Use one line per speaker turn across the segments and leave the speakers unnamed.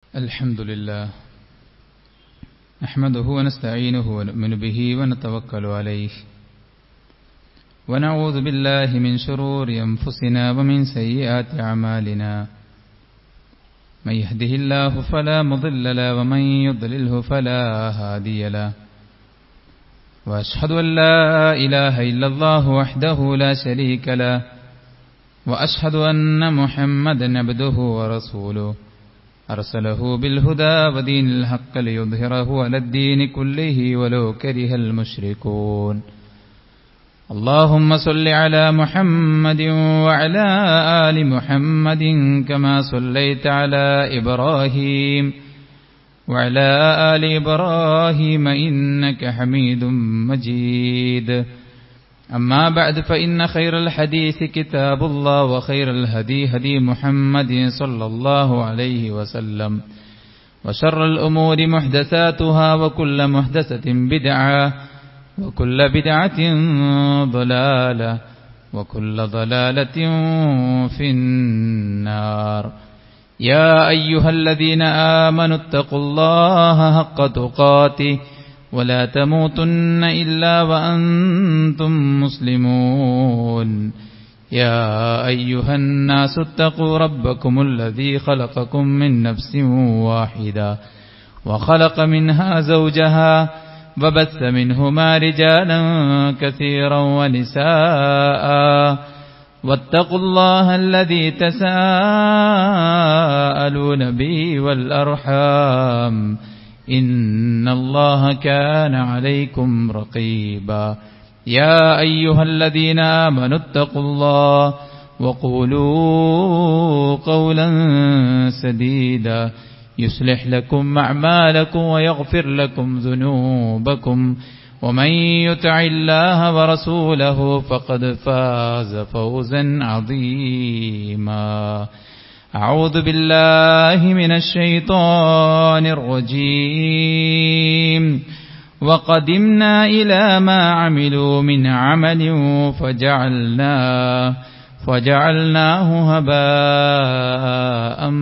الحمد لله نحمده ونستعينه ونؤمن به ونتوكل عليه ونعوذ بالله من شرور أنفسنا ومن سيئات أعمالنا من يهده الله فلا مضل له ومن يضلله فلا هادي له وأشهد أن لا إله إلا الله وحده لا شريك له وأشهد أن محمدا عبده ورسوله أرسله بالهدى ودين الحق ليظهره على الدين كله ولو كره المشركون اللهم صل على محمد وعلى آل محمد كما صليت على إبراهيم وعلى آل إبراهيم إنك حميد مجيد أما بعد فإن خير الحديث كتاب الله وخير الهدي هدي محمد صلى الله عليه وسلم وشر الأمور محدثاتها وكل محدثة بدعة وكل بدعة ضلالة وكل ضلالة في النار يا أيها الذين آمنوا اتقوا الله حق تقاته ولا تموتن إلا وأنتم مسلمون يا أيها الناس اتقوا ربكم الذي خلقكم من نفس واحدة وخلق منها زوجها وبث منهما رجالا كثيرا ونساء واتقوا الله الذي تساءلون به والأرحام إن الله كان عليكم رقيبا يا أيها الذين آمنوا اتقوا الله وقولوا قولا سديدا يصلح لكم أعمالكم ويغفر لكم ذنوبكم ومن يطع الله ورسوله فقد فاز فوزا عظيما أعوذ بالله من الشيطان الرجيم وقدمنا إلى ما عملوا من عمل فجعلناه فجعلناه هباء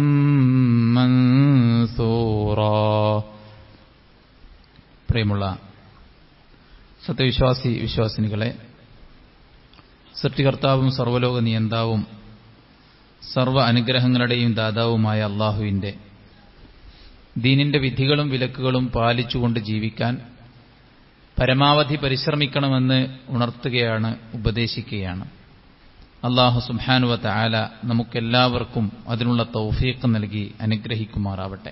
منثورا പ്രിയമുള്ള സത്യവിശ്വാസി വിശ്വാസിനികളെ സൃഷ്ടികർത്താവും സർവലോക നിയന്താവും സർവ അനുഗ്രഹങ്ങളുടെയും ദാതാവുമായ അള്ളാഹുവിന്റെ ദീനിന്റെ വിധികളും വിലക്കുകളും പാലിച്ചുകൊണ്ട് ജീവിക്കാൻ പരമാവധി പരിശ്രമിക്കണമെന്ന് ഉണർത്തുകയാണ് ഉപദേശിക്കുകയാണ് അള്ളാഹു സുബാനുവ താല നമുക്കെല്ലാവർക്കും അതിനുള്ള തൗഫീഖ് നൽകി അനുഗ്രഹിക്കുമാറാവട്ടെ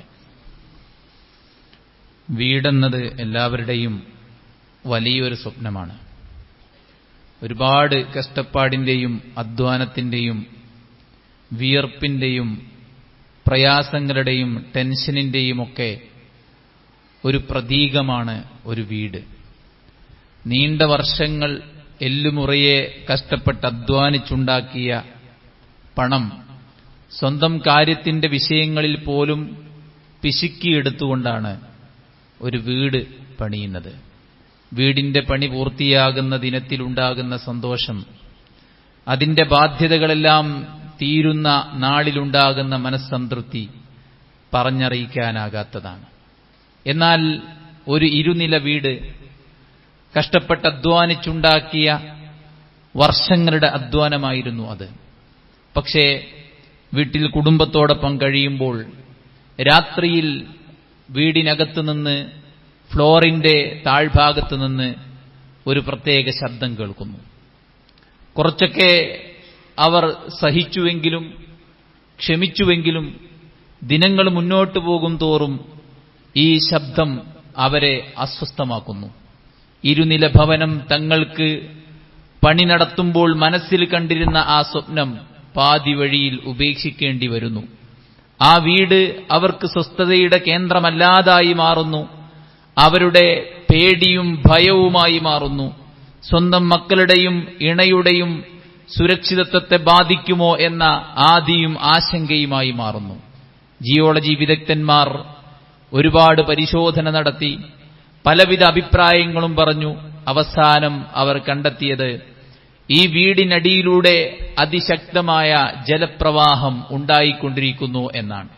വീടെന്നത് എല്ലാവരുടെയും വലിയൊരു സ്വപ്നമാണ് ഒരുപാട് കഷ്ടപ്പാടിന്റെയും അധ്വാനത്തിന്റെയും വിയർപ്പിന്റെയും പ്രയാസങ്ങളുടെയും ടെൻഷനിന്റെയും ഒക്കെ ഒരു പ്രതീകമാണ് ഒരു വീട് നീണ്ട വർഷങ്ങൾ എല്ലുമുറയെ കഷ്ടപ്പെട്ട് അധ്വാനിച്ചുണ്ടാക്കിയ പണം സ്വന്തം കാര്യത്തിന്റെ വിഷയങ്ങളിൽ പോലും പിശുക്കിയെടുത്തുകൊണ്ടാണ് ഒരു വീട് പണിയുന്നത് വീടിന്റെ പണി പൂർത്തിയാകുന്ന ദിനത്തിലുണ്ടാകുന്ന സന്തോഷം അതിന്റെ ബാധ്യതകളെല്ലാം തീരുന്ന നാളിലുണ്ടാകുന്ന മനസ്സംതൃപ്തി പറഞ്ഞറിയിക്കാനാകാത്തതാണ് എന്നാൽ ഒരു ഇരുനില വീട് കഷ്ടപ്പെട്ട് അധ്വാനിച്ചുണ്ടാക്കിയ വർഷങ്ങളുടെ അധ്വാനമായിരുന്നു അത് പക്ഷേ വീട്ടിൽ കുടുംബത്തോടൊപ്പം കഴിയുമ്പോൾ രാത്രിയിൽ വീടിനകത്തു നിന്ന് ഫ്ലോറിന്റെ താഴ്ഭാഗത്ത് നിന്ന് ഒരു പ്രത്യേക ശബ്ദം കേൾക്കുന്നു കുറച്ചൊക്കെ അവർ സഹിച്ചുവെങ്കിലും ക്ഷമിച്ചുവെങ്കിലും ദിനങ്ങൾ മുന്നോട്ടു പോകും തോറും ഈ ശബ്ദം അവരെ അസ്വസ്ഥമാക്കുന്നു ഇരുനില ഭവനം തങ്ങൾക്ക് പണി നടത്തുമ്പോൾ മനസ്സിൽ കണ്ടിരുന്ന ആ സ്വപ്നം പാതി വഴിയിൽ ഉപേക്ഷിക്കേണ്ടി വരുന്നു ആ വീട് അവർക്ക് സ്വസ്ഥതയുടെ കേന്ദ്രമല്ലാതായി മാറുന്നു അവരുടെ പേടിയും ഭയവുമായി മാറുന്നു സ്വന്തം മക്കളുടെയും ഇണയുടെയും സുരക്ഷിതത്വത്തെ ബാധിക്കുമോ എന്ന ആദിയും ആശങ്കയുമായി മാറുന്നു ജിയോളജി വിദഗ്ധന്മാർ ഒരുപാട് പരിശോധന നടത്തി പലവിധ അഭിപ്രായങ്ങളും പറഞ്ഞു അവസാനം അവർ കണ്ടെത്തിയത് ഈ വീടിനടിയിലൂടെ അതിശക്തമായ ജലപ്രവാഹം ഉണ്ടായിക്കൊണ്ടിരിക്കുന്നു എന്നാണ്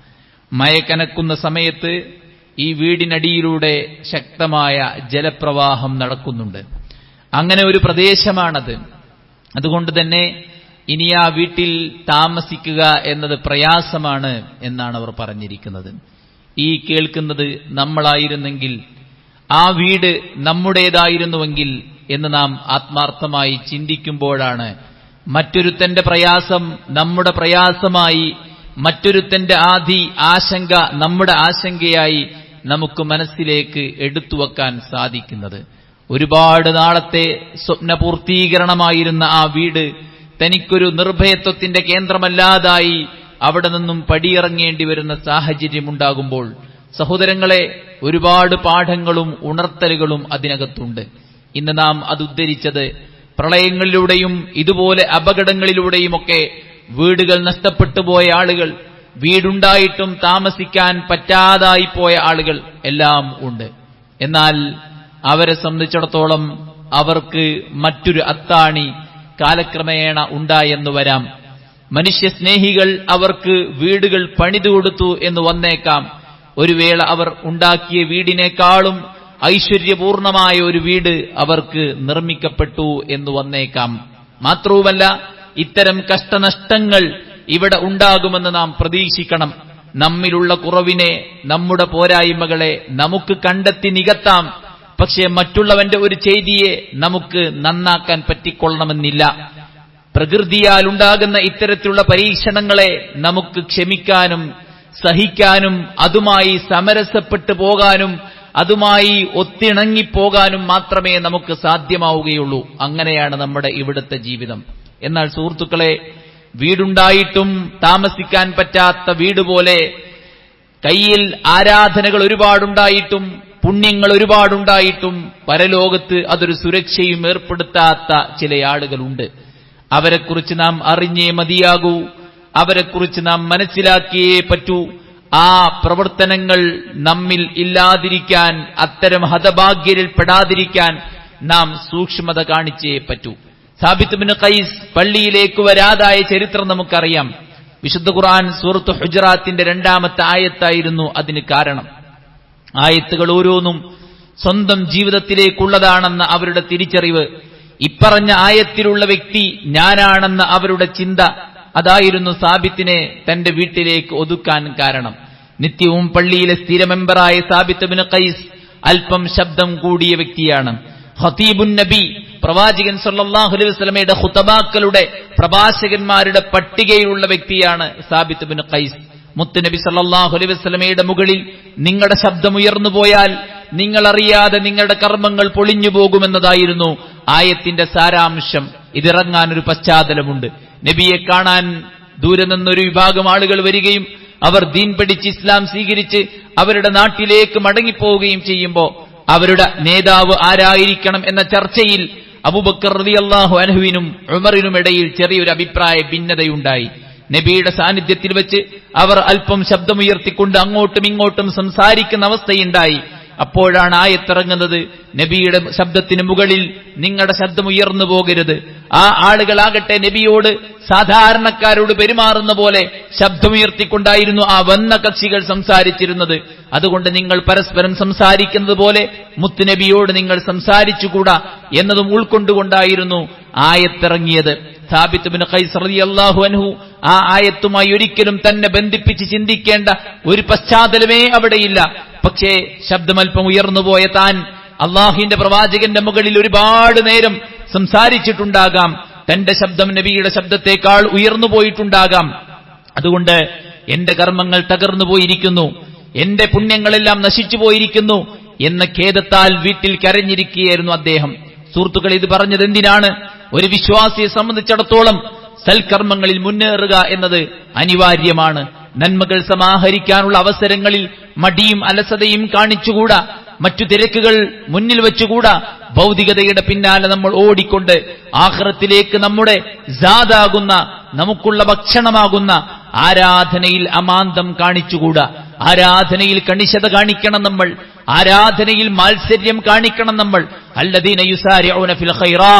മയക്കനക്കുന്ന സമയത്ത് ഈ വീടിനടിയിലൂടെ ശക്തമായ ജലപ്രവാഹം നടക്കുന്നുണ്ട് അങ്ങനെ ഒരു പ്രദേശമാണത് അതുകൊണ്ട് തന്നെ ഇനി ആ വീട്ടിൽ താമസിക്കുക എന്നത് പ്രയാസമാണ് എന്നാണ് അവർ പറഞ്ഞിരിക്കുന്നത് ഈ കേൾക്കുന്നത് നമ്മളായിരുന്നെങ്കിൽ ആ വീട് നമ്മുടേതായിരുന്നുവെങ്കിൽ എന്ന് നാം ആത്മാർത്ഥമായി ചിന്തിക്കുമ്പോഴാണ് മറ്റൊരുത്തന്റെ പ്രയാസം നമ്മുടെ പ്രയാസമായി മറ്റൊരുത്തന്റെ ആധി ആശങ്ക നമ്മുടെ ആശങ്കയായി നമുക്ക് മനസ്സിലേക്ക് എടുത്തുവെക്കാൻ സാധിക്കുന്നത് ഒരുപാട് നാളത്തെ സ്വപ്നപൂർത്തീകരണമായിരുന്ന ആ വീട് തനിക്കൊരു നിർഭയത്വത്തിന്റെ കേന്ദ്രമല്ലാതായി അവിടെ നിന്നും പടിയിറങ്ങേണ്ടി വരുന്ന സാഹചര്യമുണ്ടാകുമ്പോൾ സഹോദരങ്ങളെ ഒരുപാട് പാഠങ്ങളും ഉണർത്തലുകളും അതിനകത്തുണ്ട് ഇന്ന് നാം അത് ഉദ്ധരിച്ചത് പ്രളയങ്ങളിലൂടെയും ഇതുപോലെ അപകടങ്ങളിലൂടെയുമൊക്കെ വീടുകൾ നഷ്ടപ്പെട്ടു പോയ ആളുകൾ വീടുണ്ടായിട്ടും താമസിക്കാൻ പറ്റാതായി പോയ ആളുകൾ എല്ലാം ഉണ്ട് എന്നാൽ അവരെ സംബന്ധിച്ചിടത്തോളം അവർക്ക് മറ്റൊരു അത്താണി കാലക്രമേണ ഉണ്ടായെന്നു വരാം മനുഷ്യസ്നേഹികൾ അവർക്ക് വീടുകൾ പണിതു കൊടുത്തു എന്ന് വന്നേക്കാം ഒരു വേള അവർ ഉണ്ടാക്കിയ വീടിനേക്കാളും ഐശ്വര്യപൂർണമായ ഒരു വീട് അവർക്ക് നിർമ്മിക്കപ്പെട്ടു എന്ന് വന്നേക്കാം മാത്രവുമല്ല ഇത്തരം കഷ്ടനഷ്ടങ്ങൾ ഇവിടെ ഉണ്ടാകുമെന്ന് നാം പ്രതീക്ഷിക്കണം നമ്മിലുള്ള കുറവിനെ നമ്മുടെ പോരായ്മകളെ നമുക്ക് കണ്ടെത്തി നികത്താം പക്ഷേ മറ്റുള്ളവന്റെ ഒരു ചെയ്തിയെ നമുക്ക് നന്നാക്കാൻ പറ്റിക്കൊള്ളണമെന്നില്ല പ്രകൃതിയാൽ ഉണ്ടാകുന്ന ഇത്തരത്തിലുള്ള പരീക്ഷണങ്ങളെ നമുക്ക് ക്ഷമിക്കാനും സഹിക്കാനും അതുമായി സമരസപ്പെട്ടു പോകാനും അതുമായി ഒത്തിണങ്ങിപ്പോകാനും മാത്രമേ നമുക്ക് സാധ്യമാവുകയുള്ളൂ അങ്ങനെയാണ് നമ്മുടെ ഇവിടുത്തെ ജീവിതം എന്നാൽ സുഹൃത്തുക്കളെ വീടുണ്ടായിട്ടും താമസിക്കാൻ പറ്റാത്ത വീട് പോലെ കയ്യിൽ ആരാധനകൾ ഒരുപാടുണ്ടായിട്ടും പുണ്യങ്ങൾ ഒരുപാടുണ്ടായിട്ടും പരലോകത്ത് അതൊരു സുരക്ഷയും ഏർപ്പെടുത്താത്ത ചില ആളുകളുണ്ട് അവരെക്കുറിച്ച് നാം അറിഞ്ഞേ മതിയാകൂ അവരെക്കുറിച്ച് നാം മനസ്സിലാക്കിയേ പറ്റൂ ആ പ്രവർത്തനങ്ങൾ നമ്മിൽ ഇല്ലാതിരിക്കാൻ അത്തരം ഹതഭാഗ്യരിൽ പെടാതിരിക്കാൻ നാം സൂക്ഷ്മത കാണിച്ചേ പറ്റൂ സാബിത്ത് ബിൻ ഖൈസ് പള്ളിയിലേക്ക് വരാതായ ചരിത്രം നമുക്കറിയാം വിശുദ്ധ ഖുർആൻ സൂറത്ത് ഹുജറാത്തിന്റെ രണ്ടാമത്തെ ആയത്തായിരുന്നു അതിന് കാരണം ആയത്തുകൾ ഓരോന്നും സ്വന്തം ജീവിതത്തിലേക്കുള്ളതാണെന്ന അവരുടെ തിരിച്ചറിവ് ഇപ്പറഞ്ഞ ആയത്തിലുള്ള വ്യക്തി ഞാനാണെന്ന അവരുടെ ചിന്ത അതായിരുന്നു സാബിത്തിനെ തന്റെ വീട്ടിലേക്ക് ഒതുക്കാൻ കാരണം നിത്യവും പള്ളിയിലെ സ്ഥിര മെമ്പറായ സാബിത്ത് ബിൻ ഖൈസ് അല്പം ശബ്ദം കൂടിയ വ്യക്തിയാണ് ഹത്തീബുൻ നബി പ്രവാചകൻ സല്ലല്ലാഹു അലൈഹി വസല്ലമയുടെ ഖുതബാക്കളുടെ പ്രഭാഷകന്മാരുടെ പട്ടികയിലുള്ള വ്യക്തിയാണ് സാബിത്ത് ബിൻ ഖൈസ് മുത്തുനബി സല്ലല്ലാഹു അലൈഹി വസല്ലമയുടെ മുകളിൽ നിങ്ങളുടെ ശബ്ദം ഉയർന്നു പോയാൽ നിങ്ങളറിയാതെ നിങ്ങളുടെ കർമ്മങ്ങൾ പൊളിഞ്ഞു പോകുമെന്നതായിരുന്നു ആയത്തിന്റെ സാരാംശം ഇതിറങ്ങാൻ ഒരു പശ്ചാത്തലമുണ്ട് നബിയെ കാണാൻ ദൂരെ നിന്നൊരു വിഭാഗം ആളുകൾ വരികയും അവർ ദീൻ പഠിച്ച് ഇസ്ലാം സ്വീകരിച്ച് അവരുടെ നാട്ടിലേക്ക് മടങ്ങിപ്പോവുകയും ചെയ്യുമ്പോൾ അവരുടെ നേതാവ് ആരായിരിക്കണം എന്ന ചർച്ചയിൽ അബൂബക്കർ റളിയല്ലാഹു അൻഹുവിനും ഉമറിനും ഇടയിൽ ചെറിയൊരു അഭിപ്രായ ഭിന്നതയുണ്ടായി നബിയുടെ സാന്നിധ്യത്തിൽ വെച്ച് അവർ അല്പം ശബ്ദമുയർത്തിക്കൊണ്ട് അങ്ങോട്ടും ഇങ്ങോട്ടും സംസാരിക്കുന്ന അവസ്ഥയുണ്ടായി അപ്പോഴാണ് ആയത്തിറങ്ങുന്നത് നബിയുടെ ശബ്ദത്തിന് മുകളിൽ നിങ്ങളുടെ ശബ്ദം ഉയർന്നു പോകരുത് ആ ആളുകളാകട്ടെ നബിയോട് സാധാരണക്കാരോട് പെരുമാറുന്ന പോലെ ശബ്ദമുയർത്തിക്കൊണ്ടായിരുന്നു ആ വന്ന കക്ഷികൾ സംസാരിച്ചിരുന്നത് അതുകൊണ്ട് നിങ്ങൾ പരസ്പരം സംസാരിക്കുന്നത് പോലെ മുത്തുനബിയോട് നിങ്ങൾ സംസാരിച്ചുകൂടാ എന്നതും ഉൾക്കൊണ്ടുകൊണ്ടായിരുന്നു ആയത്തിറങ്ങിയത് സാബിത്ത് ബിൻ ഖൈസ് റളിയല്ലാഹു അൻഹു ആ ആയത്തുമായി ഒരിക്കലും തന്നെ ബന്ധിപ്പിച്ച് ചിന്തിക്കേണ്ട ഒരു പശ്ചാത്തലമേ അവിടെയില്ല പക്ഷേ ശബ്ദമൽപ്പം ഉയർന്നുപോയ താൻ അള്ളാഹിന്റെ പ്രവാചകന്റെ മുകളിൽ ഒരുപാട് നേരം സംസാരിച്ചിട്ടുണ്ടാകാം തന്റെ ശബ്ദം നബിയുടെ ശബ്ദത്തെക്കാൾ ഉയർന്നു പോയിട്ടുണ്ടാകാം അതുകൊണ്ട് എന്റെ കർമ്മങ്ങൾ തകർന്നു പോയിരിക്കുന്നു എന്റെ പുണ്യങ്ങളെല്ലാം നശിച്ചു പോയിരിക്കുന്നു എന്ന ഖേദത്താൽ വീട്ടിൽ കരഞ്ഞിരിക്കുകയായിരുന്നു അദ്ദേഹം സുഹൃത്തുക്കൾ ഇത് പറഞ്ഞത് എന്തിനാണ് ഒരു വിശ്വാസിയെ സംബന്ധിച്ചിടത്തോളം സൽക്കർമ്മങ്ങളിൽ മുന്നേറുക എന്നത് അനിവാര്യമാണ് നന്മകൾ സമാഹരിക്കാനുള്ള അവസരങ്ങളിൽ മടിയും അലസതയും കാണിച്ചുകൂടാ മറ്റു തിരക്കുകൾ മുന്നിൽ വെച്ചുകൂടാ ഭൗതികതയുടെ പിന്നാലെ നമ്മൾ ഓടിക്കൊണ്ട് ആഹ്റത്തിലേക്ക് നമ്മുടെ ജാതാകുന്ന നമുക്കുള്ള ഭക്ഷണമാകുന്ന ആരാധനയിൽ അമാന്തം കാണിച്ചുകൂടാ ആരാധനയിൽ കണിശത കാണിക്കണം നമ്മൾ ആരാധനയിൽ മാത്സര്യം കാണിക്കണം നമ്മൾ അല്ലദീന യുസാരിഊന ഫിൽ ഖൈറാത്ത്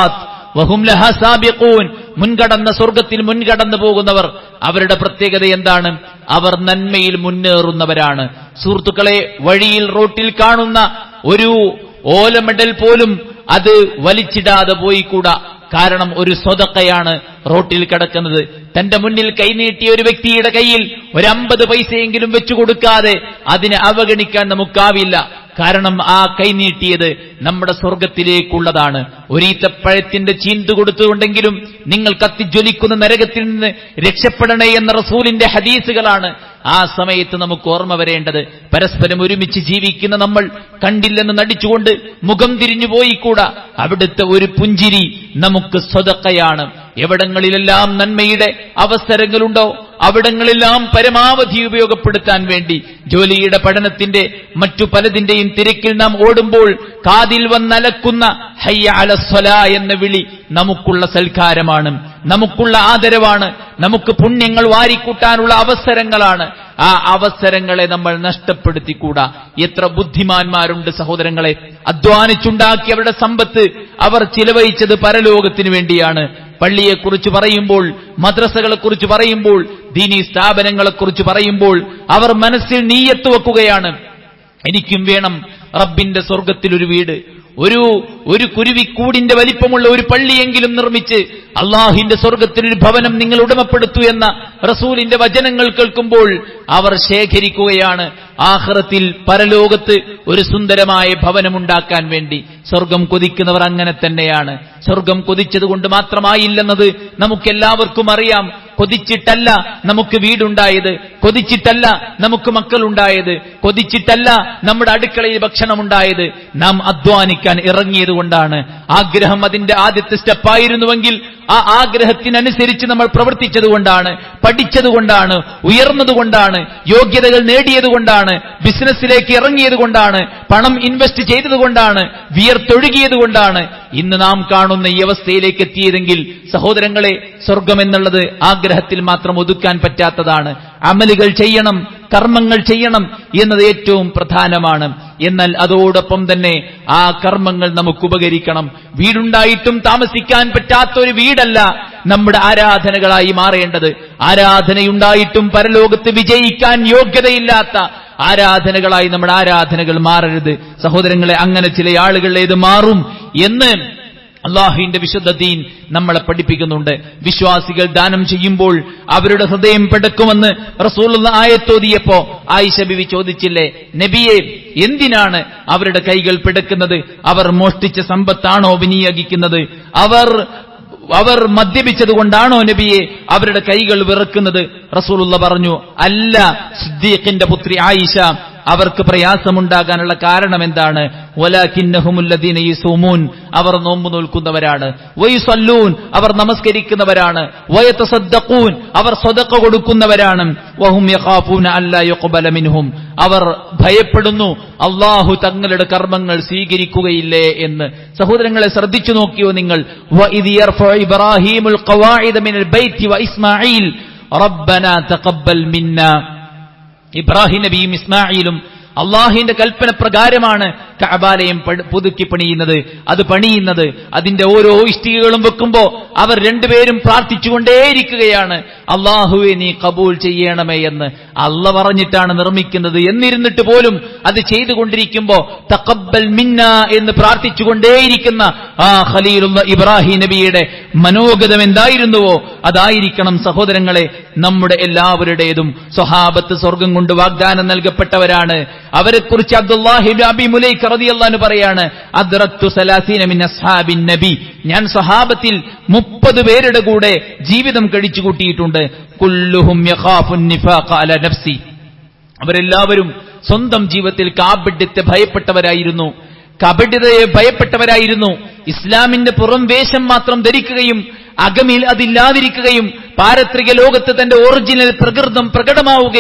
വഹും ലഹ സാബിഖൂൻ മുൻകടന്ന സ്വർഗത്തിൽ മുൻകടന്നു പോകുന്നവർ അവരുടെ പ്രത്യേകത എന്താണ് അവർ നന്മയിൽ മുന്നേറുന്നവരാണ് സുഹൃത്തുക്കളെ വഴിയിൽ റോട്ടിൽ കാണുന്ന ഒരു ഓലമെഡൽ പോലും അത് വലിച്ചിടാതെ പോയിക്കൂടാ കാരണം ഒരു സ്വതക്കയാണ് റോട്ടിൽ കിടക്കുന്നത് തന്റെ മുന്നിൽ കൈനീട്ടിയ ഒരു വ്യക്തിയുടെ കയ്യിൽ ഒരു അമ്പത് പൈസയെങ്കിലും വെച്ചു കൊടുക്കാതെ അതിനെ അവഗണിക്കാൻ നമുക്കാവില്ല കാരണം ആ കൈനീട്ടിയത് നമ്മുടെ സ്വർഗത്തിലേക്കുള്ളതാണ് ഒരീത്തപ്പഴത്തിന്റെ ചീന്തു കൊടുത്തുകൊണ്ടെങ്കിലും നിങ്ങൾ കത്തിജ്വലിക്കുന്ന നരകത്തിൽ നിന്ന് രക്ഷപ്പെടണേ എന്ന റസൂലിന്റെ ഹദീസുകളാണ് ആ സമയത്ത് നമുക്ക് ഓർമ്മ വരേണ്ടത് പരസ്പരം ഒരുമിച്ച് ജീവിക്കുന്ന നമ്മൾ കണ്ടില്ലെന്ന് നടിച്ചുകൊണ്ട് മുഖം തിരിഞ്ഞു പോയിക്കൂടാ അവിടുത്തെ ഒരു പുഞ്ചിരി നമുക്ക് സ്വതക്കയാണ് എവിടങ്ങളിലെല്ലാം നന്മയുടെ അവസരങ്ങളുണ്ടോ അവിടങ്ങളെല്ലാം പരമാവധി ഉപയോഗപ്പെടുത്താൻ വേണ്ടി ജോലിയുടെ പഠനത്തിന്റെ മറ്റു പലതിന്റെയും തിരക്കിൽ നാം ഓടുമ്പോൾ കാതിൽ വന്നലക്കുന്ന ഹയ്യ അലസ്വല എന്ന വിളി നമുക്കുള്ള സൽക്കാരമാണ് നമുക്കുള്ള ആദരവാണ് നമുക്ക് പുണ്യങ്ങൾ വാരിക്കൂട്ടാനുള്ള അവസരങ്ങളാണ് ആ അവസരങ്ങളെ നമ്മൾ നഷ്ടപ്പെടുത്തിക്കൂടാ എത്ര ബുദ്ധിമാന്മാരുണ്ട് സഹോദരങ്ങളെ അധ്വാനിച്ചുണ്ടാക്കി അവരുടെ സമ്പത്ത് അവർ ചിലവഴിച്ചത് പരലോകത്തിന് വേണ്ടിയാണ് പള്ളിയെക്കുറിച്ച് പറയുമ്പോൾ മദ്രസകളെക്കുറിച്ച് പറയുമ്പോൾ ദീനീ സ്ഥാപനങ്ങളെക്കുറിച്ച് പറയുമ്പോൾ അവർ മനസ്സിൽ നീയത്ത് വെക്കുകയാണ് എനിക്കും വേണം റബ്ബിന്റെ സ്വർഗത്തിൽ ഒരു വീട് ഒരു ഒരു കുരുവിക്കൂടിന്റെ വലിപ്പമുള്ള ഒരു പള്ളിയെങ്കിലും നിർമ്മിച്ച് അള്ളാഹിന്റെ സ്വർഗത്തിൽ ഒരു ഭവനം നിങ്ങൾ ഉടമപ്പെടുത്തൂ എന്ന റസൂലിന്റെ വചനങ്ങൾ കേൾക്കുമ്പോൾ അവർ ശേഖരിക്കുകയാണ് ആഹ്റത്തിൽ പരലോകത്ത് ഒരു സുന്ദരമായ ഭവനമുണ്ടാക്കാൻ വേണ്ടി സ്വർഗം കൊതിക്കുന്നവർ അങ്ങനെ തന്നെയാണ് സ്വർഗം കൊതിച്ചതുകൊണ്ട് മാത്രമായില്ലെന്നത് നമുക്കെല്ലാവർക്കും അറിയാം കൊതിച്ചിട്ടല്ല നമുക്ക് വീടുണ്ടായത് കൊതിച്ചിട്ടല്ല നമുക്ക് മക്കളുണ്ടായത് കൊതിച്ചിട്ടല്ല നമ്മുടെ അടുക്കളയിൽ ഭക്ഷണമുണ്ടായത് നാം അധ്വാനിക്കാൻ ഇറങ്ങിയത് കൊണ്ടാണ് ആഗ്രഹം അതിന്റെ ആദ്യത്തെ സ്റ്റെപ്പായിരുന്നുവെങ്കിൽ ആ ആഗ്രഹത്തിനനുസരിച്ച് നമ്മൾ പ്രവർത്തിച്ചതുകൊണ്ടാണ് പഠിച്ചതുകൊണ്ടാണ് ഉയർന്നതുകൊണ്ടാണ് യോഗ്യതകൾ നേടിയതുകൊണ്ടാണ് ബിസിനസ്സിലേക്ക് ഇറങ്ങിയത് കൊണ്ടാണ് പണം ഇൻവെസ്റ്റ് ചെയ്തതുകൊണ്ടാണ് വിയർത്തൊഴുകിയത് കൊണ്ടാണ് ഇന്ന് നാം കാണുന്ന ഈ അവസ്ഥയിലേക്ക് എത്തിയതെങ്കിൽ സഹോദരങ്ങളെ സ്വർഗം എന്നുള്ളത് ആഗ്രഹത്തിൽ മാത്രം ഒതുക്കാൻ പറ്റാത്തതാണ് അമലുകൾ ചെയ്യണം കർമ്മങ്ങൾ ചെയ്യണം എന്നത് ഏറ്റവും പ്രധാനമാണ് എന്നാൽ അതോടൊപ്പം തന്നെ ആ കർമ്മങ്ങൾ നമുക്ക് ഉപകരിക്കണം വീടുണ്ടായിട്ടും താമസിക്കാൻ പറ്റാത്ത ഒരു വീടല്ല നമ്മുടെ ആരാധനകളായി മാറേണ്ടത് ആരാധനയുണ്ടായിട്ടും പരലോകത്ത് വിജയിക്കാൻ യോഗ്യതയില്ലാത്ത ആരാധനകളായി നമ്മുടെ ആരാധനകൾ മാറരുത് സഹോദരങ്ങളെ അങ്ങനെ ചില ആളുകൾ ഏത് മാറും എന്ന് അള്ളാഹുവിന്റെ വിശുദ്ധ ദീൻ നമ്മളെ പഠിപ്പിക്കുന്നുണ്ട് വിശ്വാസികൾ ദാനം ചെയ്യുമ്പോൾ അവരുടെ ഹൃദയം പെടക്കുമെന്ന് റസൂലുള്ള ആയത്തോതിയപ്പോ ആയിഷ ബിവി ചോദിച്ചില്ലേ നബിയെ എന്തിനാണ് അവരുടെ കൈകൾ പിടക്കുന്നത് അവർ മോഷ്ടിച്ച സമ്പത്താണോ വിനിയോഗിക്കുന്നത് അവർ അവർ മദ്യപിച്ചത് കൊണ്ടാണോ നബിയെ അവരുടെ കൈകൾ വിറക്കുന്നത് റസൂലുള്ള പറഞ്ഞു അല്ല സിദ്ദീഖിന്റെ പുത്രി ആയിഷ അവർക്ക് പ്രയാസമുണ്ടാകാനുള്ള കാരണം എന്താണ് ഒലാഖിന്നഹുമുല്ലദീന ഈ സുമൂൻ അവർ നോമ്പ് നോൽക്കുന്നവരാണ് വൈസല്ലൂൻ അവർ നമസ്കരിക്കുന്നവരാണ് വയത്തസദ്ദഖൂൻ അവർ സ്വതക്ക കൊടുക്കുന്നവരാണ് വഹും യഖാഫൂന അല്ലാ യുഖ്ബല മിൻഹും അവർ ഭയപ്പെടുന്നു അള്ളാഹു തങ്ങളുടെ കർമ്മങ്ങൾ സ്വീകരിക്കുകയില്ലേ എന്ന് സഹോദരങ്ങളെ ശ്രദ്ധിച്ചു നോക്കിയോ നിങ്ങൾ വഇദ് യർഫഉ ഇബ്രാഹീമുൽ ഖവാഇദ മിനൽ ബൈത്തി വഇസ്മാഈൽ റബ്ബനാ തഖബ്ബൽ മിന്നാ ഇബ്രാഹിം നബിയും ഇസ്മായിലും അള്ളാഹിന്റെ കൽപ്പന പ്രകാരമാണ് കഅബാലയം പ- പുതുക്കി പണിയുന്നത് അത് പണിയുന്നത് അതിന്റെ ഓരോ ഇഷ്ടികകളും വെക്കുമ്പോ അവർ രണ്ടുപേരും പ്രാർത്ഥിച്ചുകൊണ്ടേയിരിക്കുകയാണ് അള്ളാഹുവെ നീ കബൂൽ ചെയ്യണമേ എന്ന് അല്ല പറഞ്ഞിട്ടാണ് നിർമ്മിക്കുന്നത് എന്നിരുന്നിട്ട് പോലും അത് ചെയ്തുകൊണ്ടിരിക്കുമ്പോ തക്കബൽ മിന്ന എന്ന് പ്രാർത്ഥിച്ചുകൊണ്ടേയിരിക്കുന്ന ആ ഖലീലുള്ള ഇബ്രാഹിം നബിയുടെ മനോഗതം എന്തായിരുന്നുവോ അതായിരിക്കണം സഹോദരങ്ങളെ നമ്മുടെ എല്ലാവരുടേതും സ്വഹാബത്ത് സ്വർഗം കൊണ്ട് വാഗ്ദാനം നൽകപ്പെട്ടവരാണ് അവരെക്കുറിച്ച് അബ്ദുല്ലാഹി അബി മുലൈഖ് റളിയല്ലാഹു പറയാണ് അദ്റത്തു സലാസീന മിൻ അസ്ഹാബിൻ നബി ഞാൻ സ്വഹാബത്തിൽ മുപ്പത് പേരുടെ കൂടെ ജീവിതം കഴിച്ചു കൂട്ടിയിട്ടുണ്ട് കുല്ലുഹും യഖാഫുൻ നിഫാഖ അല നഫ്സി അവരെല്ലാവരും സ്വന്തം ജീവിതത്തിൽ കാപഡ്യത്തെ ഭയപ്പെട്ടവരായിരുന്നു കപടിതയെ ഭയപ്പെട്ടവരായിരുന്നു ഇസ്ലാമിന്റെ പുറം വേഷം മാത്രം ധരിക്കുകയും അകമിൽ അതില്ലാതിരിക്കുകയും പാരത്രിക ലോകത്ത് തന്റെ ഒറിജിനൽ പ്രകൃതം പ്രകടമാവുകയും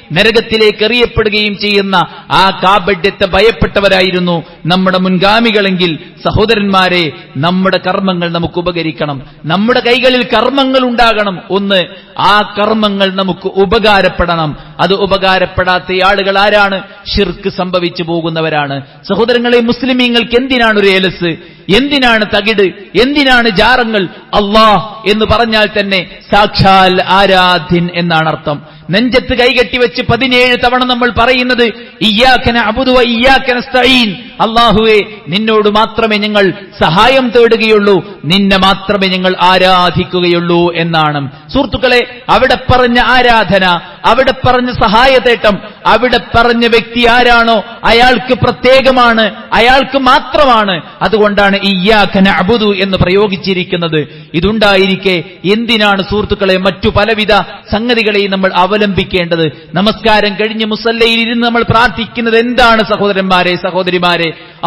നരകത്തിലേക്ക് എറിയപ്പെടുകയും ചെയ്യുന്ന ആ കാപഡ്യത്തെ ഭയപ്പെട്ടവരായിരുന്നു നമ്മുടെ മുൻഗാമികളെങ്കിൽ സഹോദരന്മാരെ നമ്മുടെ കർമ്മങ്ങൾ നമുക്ക് ഉപകരിക്കണം നമ്മുടെ കൈകളിൽ കർമ്മങ്ങൾ ഉണ്ടാകണം ഒന്ന് ആ കർമ്മങ്ങൾ നമുക്ക് ഉപകാരപ്പെടണം അത് ഉപകാരപ്പെടാത്ത ആളുകൾ ആരാണ് ഷിർക്ക് സംഭവിച്ചു പോകുന്നവരാണ് സഹോദരങ്ങളെ മുസ്ലിമീങ്ങൾക്ക് എന്തിനാണ് ഒരു ഏലസ് എന്തിനാണ് തകിട് എന്തിനാണ് ജാറങ്ങൾ അള്ളാഹ് എന്ന് പറഞ്ഞാൽ തന്നെ സാക്ഷാൽ ആരാധ്യൻ എന്നാണ് അർത്ഥം നെഞ്ചത്ത് കൈകെട്ടി വെച്ച് പതിനേഴ് തവണ നമ്മൾ പറയുന്നത് ഇയ്യാക്കന അബുദുവ ഇയ്യാക്കന സ്തഈൻ അള്ളാഹുവെ നിന്നോട് മാത്രമേ ഞങ്ങൾ സഹായം തേടുകയുള്ളൂ നിന്നെ മാത്രമേ ഞങ്ങൾ ആരാധിക്കുകയുള്ളൂ എന്നാണ് സുഹൃത്തുക്കളെ അവിടെ പറഞ്ഞ ആരാധന അവിടെ പറഞ്ഞ സഹായതേട്ടം അവിടെ പറഞ്ഞ വ്യക്തി ആരാണോ അയാൾക്ക് പ്രത്യേകമാണ് അയാൾക്ക് മാത്രമാണ് അതുകൊണ്ടാണ് ഇയ്യാഖന അബുദു എന്ന് പ്രയോഗിച്ചിരിക്കുന്നത് ഇതുണ്ടായിരിക്കെ എന്തിനാണ് സുഹൃത്തുക്കളെ മറ്റു പലവിധ സംഗതികളെയും നമ്മൾ അവലംബിക്കേണ്ടത് നമസ്കാരം കഴിഞ്ഞ് മുസല്ലയിൽ ഇരുന്ന് നമ്മൾ പ്രാർത്ഥിക്കുന്നത് എന്താണ് സഹോദരന്മാരെ സഹോദരിമാരെ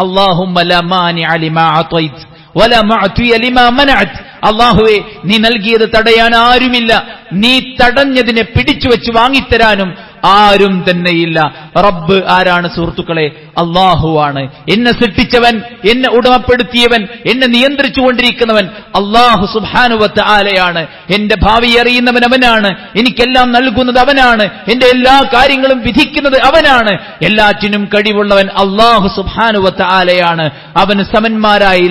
അള്ളാഹുവെ നീ നൽകിയത് തടയാൻ ആരുമില്ല നീ തടഞ്ഞതിനെ പിടിച്ചു വെച്ച് വാങ്ങിത്തരാനും ആരും തന്നെയില്ല റബ്ബ് ആരാണ് സുഹൃത്തുക്കളെ അള്ളാഹുവാണ് എന്നെ സൃഷ്ടിച്ചവൻ എന്നെ ഉടമപ്പെടുത്തിയവൻ എന്നെ നിയന്ത്രിച്ചുകൊണ്ടിരിക്കുന്നവൻ അള്ളാഹു സുബാനുവത്ത് ആലയാണ് എന്റെ ഭാവി അറിയുന്നവൻ അവനാണ് എനിക്കെല്ലാം നൽകുന്നത് അവനാണ് എന്റെ എല്ലാ കാര്യങ്ങളും വിധിക്കുന്നത് അവനാണ് എല്ലാറ്റിനും കഴിവുള്ളവൻ അള്ളാഹു സുബാനുവത്ത് ആലയാണ് അവന് സമന്മാരായി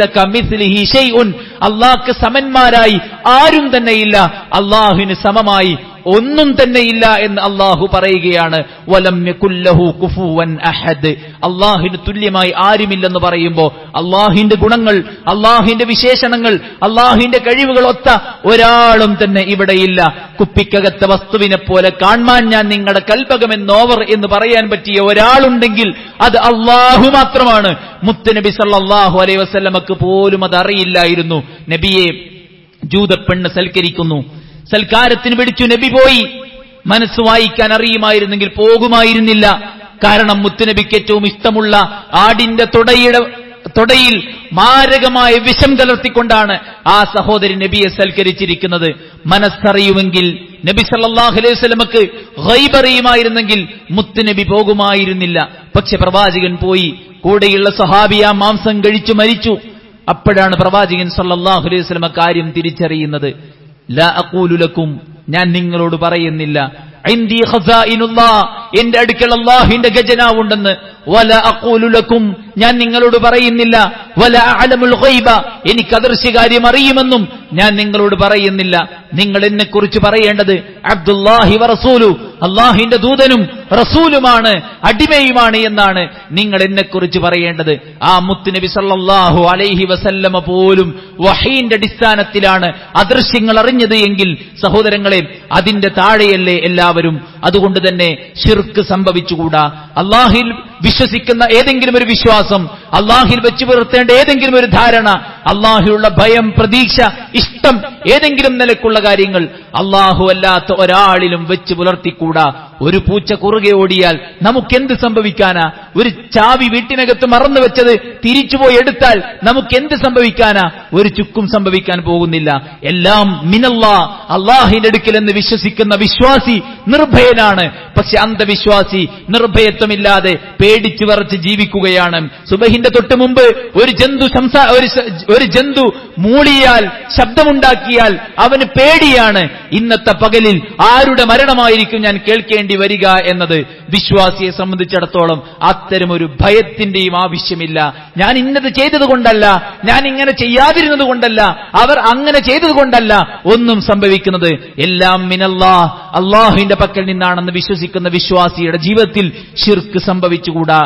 അള്ളാഹ്ക്ക് സമന്മാരായി ആരും തന്നെയില്ല അള്ളാഹുവിന് സമമായി ഒന്നും തന്നെയില്ല എന്ന് അള്ളാഹു പറയുകയാണ് വലം യകുല്ലഹു കുഫുവൻ അഹദ് അള്ളാഹിന് തുല്യമായി ആരുമില്ലെന്ന് പറയുമ്പോൾ അള്ളാഹിന്റെ ഗുണങ്ങൾ അള്ളാഹിന്റെ വിശേഷണങ്ങൾ അള്ളാഹിന്റെ കഴിവുകൾ ഒത്ത ഒരാളും തന്നെ ഇവിടെയില്ല കുപ്പിക്കകത്ത വസ്തുവിനെ പോലെ കാണാൻ ഞാൻ നിങ്ങളുടെ കൽപകമെന്നോവർ എന്ന് പറയാൻ പറ്റിയ ഒരാളുണ്ടെങ്കിൽ അത് അള്ളാഹു മാത്രമാണ് മുത്തനബി സല്ലാഹു അലൈഹി വസ്ലമക്ക് പോലും അത് അറിയില്ലായിരുന്നു നബിയെ ജൂതപ്പെണ്ണ് സൽക്കരിക്കുന്നു സൽക്കാരത്തിന് പിടിച്ചു നബി പോയി മനസ്സ് വായിക്കാൻ അറിയുമായിരുന്നെങ്കിൽ പോകുമായിരുന്നില്ല കാരണം മുത്തുനബിക്ക് ഏറ്റവും ഇഷ്ടമുള്ള ആടിന്റെ തുടയുടെ തൊടയിൽ മാരകമായ വിഷം കലർത്തിക്കൊണ്ടാണ് ആ സഹോദരി നബിയെ സൽക്കരിച്ചിരിക്കുന്നത് മനസ്സറിയുമെങ്കിൽ നബി സല്ലാഹു അലൈഹി സ്വലമക്ക് ഗൈബറിയുമായിരുന്നെങ്കിൽ മുത്തുനബി പോകുമായിരുന്നില്ല പക്ഷെ പ്രവാചകൻ പോയി കൂടെയുള്ള സഹാബി ആ മാംസം കഴിച്ചു മരിച്ചു അപ്പോഴാണ് പ്രവാചകൻ സല്ലാഹു അലൈഹി സ്വലമ കാര്യം തിരിച്ചറിയുന്നത് ലാ അക്കൂലുലക്കും ഞാൻ നിങ്ങളോട് പറയുന്നില്ല ഐന്ദി ഖസാഇനുല്ലാ എന്റെ അടുക്കൽ അള്ളാഹിന്റെ ഖജനാവുണ്ടെന്ന് വല അക്കൂലുലക്കും ഞാൻ നിങ്ങളോട് പറയുന്നില്ല വല അലമുൽ ഖൈബ എനിക്ക് അദൃശ്യകാര്യം അറിയുമെന്നും ഞാൻ നിങ്ങളോട് പറയുന്നില്ല നിങ്ങൾ എന്നെക്കുറിച്ച് പറയേണ്ടത് അബ്ദുല്ലാഹി വറസൂലു അള്ളാഹിന്റെ ദൂതനും റസൂലുമാണ് അടിമയുമാണ് എന്നാണ് നിങ്ങൾ എന്നെക്കുറിച്ച് പറയേണ്ടത് ആ മുത്തുനബി സല്ലല്ലാഹു അലൈഹി വസല്ലമ പോലും വഹീന്റെ അടിസ്ഥാനത്തിലാണ് അദൃശ്യങ്ങൾ അറിഞ്ഞത് എങ്കിൽ സഹോദരങ്ങളെ അതിന്റെ താഴെയല്ലേ എല്ലാവരും അതുകൊണ്ട് തന്നെ ഷിർക്ക് സംഭവിച്ചുകൂടാ അള്ളാഹിൽ വിശ്വസിക്കുന്ന ഏതെങ്കിലും ഒരു വിശ്വാസം അള്ളാഹിൽ വെച്ചു പുലർത്തേണ്ട ഏതെങ്കിലും ഒരു ധാരണ അള്ളാഹിലുള്ള ഭയം പ്രതീക്ഷ ഇഷ്ടം ഏതെങ്കിലും നിലക്കുള്ള കാര്യങ്ങൾ അള്ളാഹു അല്ലാത്ത ഒരാളിലും വെച്ച് പുലർത്തിക്കൂടാ ഒരു പൂച്ച കുറുകെ ഓടിയാൽ നമുക്കെന്ത് സംഭവിക്കാനാ ഒരു ചാവി വീട്ടിനകത്ത് മറന്നു വെച്ചത് തിരിച്ചുപോയി എടുത്താൽ നമുക്കെന്ത് സംഭവിക്കാനാ ഒരു ചുക്കും സംഭവിക്കാൻ പോകുന്നില്ല എല്ലാം മിനല്ലാ അള്ളാഹിന്റെ അടുക്കൽ എന്ന് വിശ്വസിക്കുന്ന വിശ്വാസി നിർഭയനാണ് പക്ഷെ അന്ധവിശ്വാസി നിർഭയത്വമില്ലാതെ പേടിച്ചു വറച്ച് ജീവിക്കുകയാണ് സുബഹിന്റെ തൊട്ട് മുമ്പ് ഒരു ജന്തു സംസാ ഒരു സ- ഒരു ജന്തു മൂളിയാൽ ശബ്ദമുണ്ടാക്കിയാൽ അവന് പേടിയാണ് ഇന്നത്തെ പകലിൽ ആരുടെ മരണമായിരിക്കും ഞാൻ കേൾക്കേണ്ടി വരിക എന്നത് വിശ്വാസിയെ സംബന്ധിച്ചിടത്തോളം അത്തരം ഒരു ഭയത്തിന്റെയും ആവശ്യമില്ല ഞാൻ ഇന്നത് ചെയ്തത് കൊണ്ടല്ല ഞാൻ ഇങ്ങനെ ചെയ്യാതിരുന്നത് കൊണ്ടല്ല അവർ അങ്ങനെ ചെയ്തത് കൊണ്ടല്ല ഒന്നും സംഭവിക്കുന്നത് എല്ലാം മിനല്ലാ അള്ളാഹുവിന്റെ പക്കൽ നിന്നാണെന്ന് വിശ്വസിക്കുന്ന വിശ്വാസിയുടെ ജീവിതത്തിൽ ഷിർക്ക് സംഭവിച്ചുകൂടാ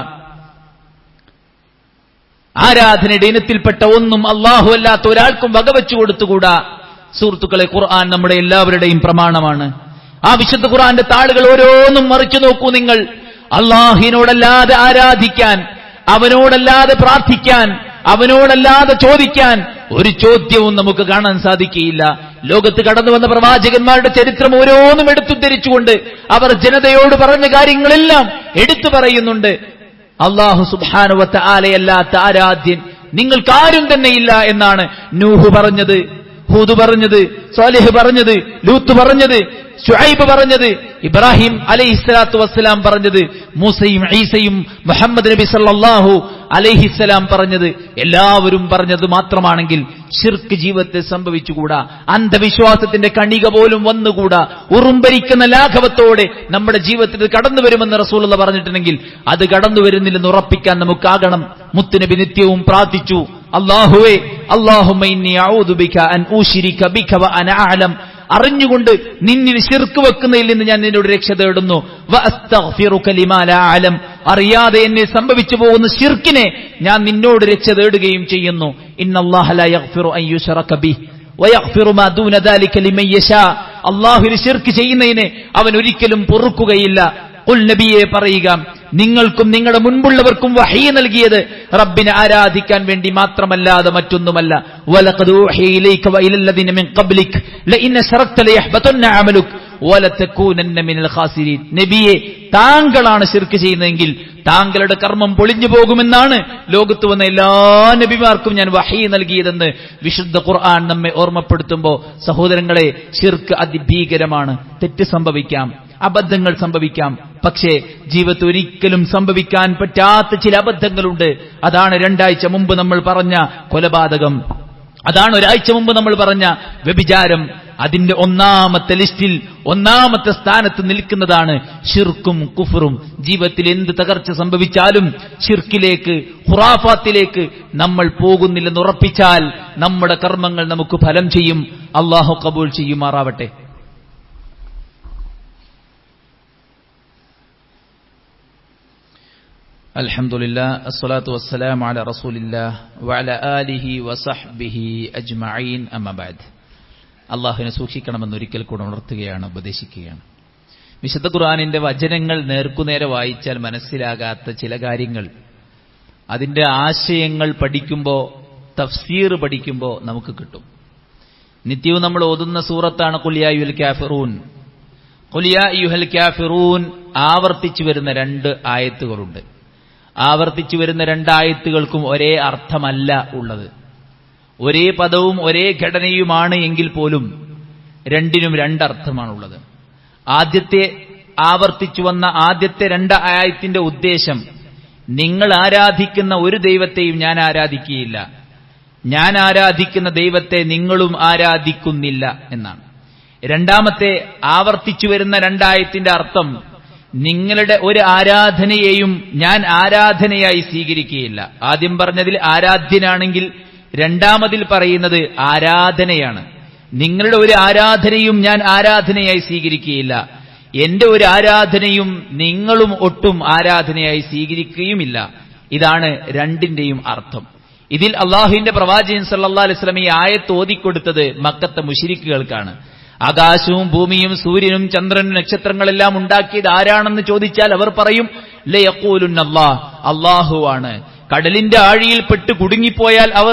ആരാധനയുടെ ഇനത്തിൽപ്പെട്ട ഒന്നും അള്ളാഹു അല്ലാത്ത ഒരാൾക്കും വകവെച്ചു കൊടുത്തുകൂടാ സുഹൃത്തുക്കളെ ഖുർആൻ നമ്മുടെ എല്ലാവരുടെയും പ്രമാണമാണ് ആ വിശുദ്ധ ഖുർആന്റെ താളുകൾ ഓരോന്നും മറിച്ചു നോക്കൂ നിങ്ങൾ അള്ളാഹിനോടല്ലാതെ ആരാധിക്കാൻ അവനോടല്ലാതെ പ്രാർത്ഥിക്കാൻ അവനോടല്ലാതെ ചോദിക്കാൻ ഒരു ചോദ്യവും നമുക്ക് കാണാൻ സാധിക്കുകയില്ല ലോകത്ത് കടന്നു വന്ന പ്രവാചകന്മാരുടെ ചരിത്രം ഓരോന്നും എടുത്തുദ്ധരിച്ചുകൊണ്ട് അവർ ജനതയോട് പറഞ്ഞ കാര്യങ്ങളെല്ലാം എടുത്തു പറയുന്നുണ്ട് അള്ളാഹു സുബാനുവത്ത ആലയല്ലാത്ത ആരാധ്യൻ നിങ്ങൾക്കാരും തന്നെ ഇല്ല എന്നാണ് നൂഹ് പറഞ്ഞത് ഹൂദ് പറഞ്ഞത് സ്വാലിഹ് പറഞ്ഞത് ലൂത്ത് പറഞ്ഞത് ഷുഐബ് പറഞ്ഞത് ഇബ്രാഹിം അലൈഹിസ്സലാത്തു വസ്സലാം പറഞ്ഞത് മൂസയും ഈസയും മുഹമ്മദ് നബി സല്ലല്ലാഹു അലൈഹിസ്സലാം പറഞ്ഞത് എല്ലാവരും പറഞ്ഞത് മാത്രമാണെങ്കിൽ ഷിർക്ക് ജീവിതത്തിൽ സംഭവിച്ചുകൂടാ അന്ധവിശ്വാസത്തിന്റെ കണിക പോലും വന്നുകൂടാ ഉറുമ്പരിക്കുന്ന ലാഘവത്തോടെ നമ്മുടെ ജീവിതത്തിൽ കടന്നു വരുമെന്ന് റസൂലുള്ള പറഞ്ഞിട്ടുണ്ടെങ്കിൽ അത് കടന്നു വരുന്നില്ലെന്ന് ഉറപ്പിക്കാൻ നമുക്കാകണം മുത്തുനബി നിത്യവും പ്രാർത്ഥിച്ചു അള്ളാഹുവേ അള്ളാഹുമ്മ ഇന്നി അഊദു ബിക അൻ ഊശിരിക ബിക വ അന അഅലം അറിഞ്ഞുകൊണ്ട് നിന്നിൽ ശിർക്ക് വെക്കുന്നതിൽ നിന്ന് ഞാൻ നിന്നോട് രക്ഷ തേടുന്നു വ അസ്തഗ്ഫിറുക ലിമാ ലാ അലം അറിയാതെ എന്നെ സംഭവിച്ചു പോകുന്ന ശിർക്കിനെ ഞാൻ നിന്നോട് രക്ഷ തേടുകയും ചെയ്യുന്നു ഇന്നല്ലാഹ ലാ യഗ്ഫിറു അൻ യുശ്റക ബിഹി വയഗ്ഫിറു മാ ദൂന ദാലിക ലിമൻ യശാ അല്ലാഹുവിൽ ശിർക്ക് ചെയ്യുന്നതിനെ അവൻ ഒരിക്കലും പൊറുക്കുകയില്ല ഖുൽ നബിയെ പറയുക നിങ്ങൾക്കും നിങ്ങളുടെ മുൻപുള്ളവർക്കും വഹീ നൽകിയത് റബ്ബിനെ ആരാധിക്കാൻ വേണ്ടി മാത്രമല്ലാതെ മറ്റൊന്നുമല്ല വലഖദ് ഊഹിയ ഇലൈക വഇലല്ലദീന മിൻ ഖബ്ലിക് ലഇൻ അശ്റക്ത ലയഹ്ബതന്ന അമലുക് വലതകൂനന്ന മിനൽ ഖാസിരീൻ നബിയെ താങ്കളാണ് ശിർക്ക് ചെയ്യുന്നതെങ്കിൽ താങ്കളുടെ കർമ്മം പൊളിഞ്ഞു പോകുമെന്നാണ് ലോകത്ത് വന്ന എല്ലാ നബിമാർക്കും ഞാൻ വഹീ നൽകിയതെന്ന് വിശുദ്ധ ഖുർആൻ നമ്മെ ഓർമ്മപ്പെടുത്തുമ്പോൾ സഹോദരങ്ങളെ ശിർക്ക് അതിഭീകരമാണ് തെറ്റ് സംഭവിക്കാം അബദ്ധങ്ങൾ സംഭവിക്കാം പക്ഷേ ജീവിതത്തിൽ ഒരിക്കലും സംഭവിക്കാൻ പറ്റാത്ത ചില അബദ്ധങ്ങളുണ്ട് അതാണ് രണ്ടാഴ്ച മുമ്പ് നമ്മൾ പറഞ്ഞ കൊലപാതകം അതാണ് ഒരാഴ്ച മുമ്പ് നമ്മൾ പറഞ്ഞ വ്യഭിചാരം അതിന്റെ ഒന്നാമത്തെ ലിസ്റ്റിൽ ഒന്നാമത്തെ സ്ഥാനത്ത് നിൽക്കുന്നതാണ് ഷിർക്കും കുഫറും ജീവിതത്തിൽ എന്ത് തകർച്ച സംഭവിച്ചാലും ഷിർക്കിലേക്ക് ഹുറാഫാത്തിലേക്ക് നമ്മൾ പോകുന്നില്ലെന്ന് ഉറപ്പിച്ചാൽ നമ്മുടെ കർമ്മങ്ങൾ നമുക്ക് ഫലം ചെയ്യും അള്ളാഹു കബൂൾ ചെയ്യുമാറാവട്ടെ الحمد لله الصلاة والسلام على رسول الله وعلى آله وصحبه أجمعين أما بعد അള്ളാഹുവിനെ സൂക്ഷിക്കണമെന്ന് ഒരിക്കൽ കൂടെ ഉണർത്തുകയാണ് ഉപദേശിക്കുകയാണ് വിശുദ്ധ ഖുർആാനിന്റെ വചനങ്ങൾ നേർക്കുനേരെ വായിച്ചാൽ മനസ്സിലാകാത്ത ചില കാര്യങ്ങൾ അതിന്റെ ആശയങ്ങൾ പഠിക്കുമ്പോൾ തഫ്സീർ പഠിക്കുമ്പോൾ നമുക്ക് കിട്ടും നിത്യവും നമ്മൾ ഓതുന്ന സൂറത്താണ് കുലിയായുൽ കാഫിറൂൻ കുലിയായുഹൽ കാഫിറൂൻ ആവർത്തിച്ചു വരുന്ന രണ്ട് ആയത്തുകളുണ്ട് ആവർത്തിച്ചു വരുന്ന രണ്ടായത്തുകൾക്കും ഒരേ അർത്ഥമല്ല ഉള്ളത് ഒരേ പദവും ഒരേ ഘടനയുമാണ് എങ്കിൽ പോലും രണ്ടിനും രണ്ടർത്ഥമാണുള്ളത് ആദ്യത്തെ ആവർത്തിച്ചു വന്ന ആദ്യത്തെ രണ്ട് ആയത്തിന്റെ ഉദ്ദേശം നിങ്ങൾ ആരാധിക്കുന്ന ഒരു ദൈവത്തെയും ഞാൻ ആരാധിക്കുകയില്ല ഞാൻ ആരാധിക്കുന്ന ദൈവത്തെ നിങ്ങളും ആരാധിക്കുന്നില്ല എന്നാണ് രണ്ടാമത്തെ ആവർത്തിച്ചു വരുന്ന രണ്ടായത്തിന്റെ അർത്ഥം നിങ്ങളുടെ ഒരു ആരാധനയെയും ഞാൻ ആരാധനയായി സ്വീകരിക്കുകയില്ല ആദ്യം പറഞ്ഞതിൽ ആരാധ്യനാണെങ്കിൽ രണ്ടാമതിൽ പറയുന്നത് ആരാധനയാണ് നിങ്ങളുടെ ഒരു ആരാധനയും ഞാൻ ആരാധനയായി സ്വീകരിക്കുകയില്ല എന്റെ ഒരു ആരാധനയും നിങ്ങളും ഒട്ടും ആരാധനയായി സ്വീകരിക്കുകയുമില്ല ഇതാണ് രണ്ടിന്റെയും അർത്ഥം ഇതിൽ അള്ളാഹുവിന്റെ പ്രവാചകൻ സല്ലാ അലിസ്ലം ഈ ആയത്ത് ഓതിക്കൊടുത്തത് മക്കത്തെ മുഷിരിക്കുകൾക്കാണ് ആകാശവും ഭൂമിയും സൂര്യനും ചന്ദ്രനും നക്ഷത്രങ്ങളെല്ലാം ഉണ്ടാക്കിയത് ആരാണെന്ന് ചോദിച്ചാൽ അവർ പറയും ലയക്കൂലുന്നല്ലാ അള്ളാഹുവാണ് കടലിന്റെ ആഴിയിൽപ്പെട്ട് കുടുങ്ങിപ്പോയാൽ അവർ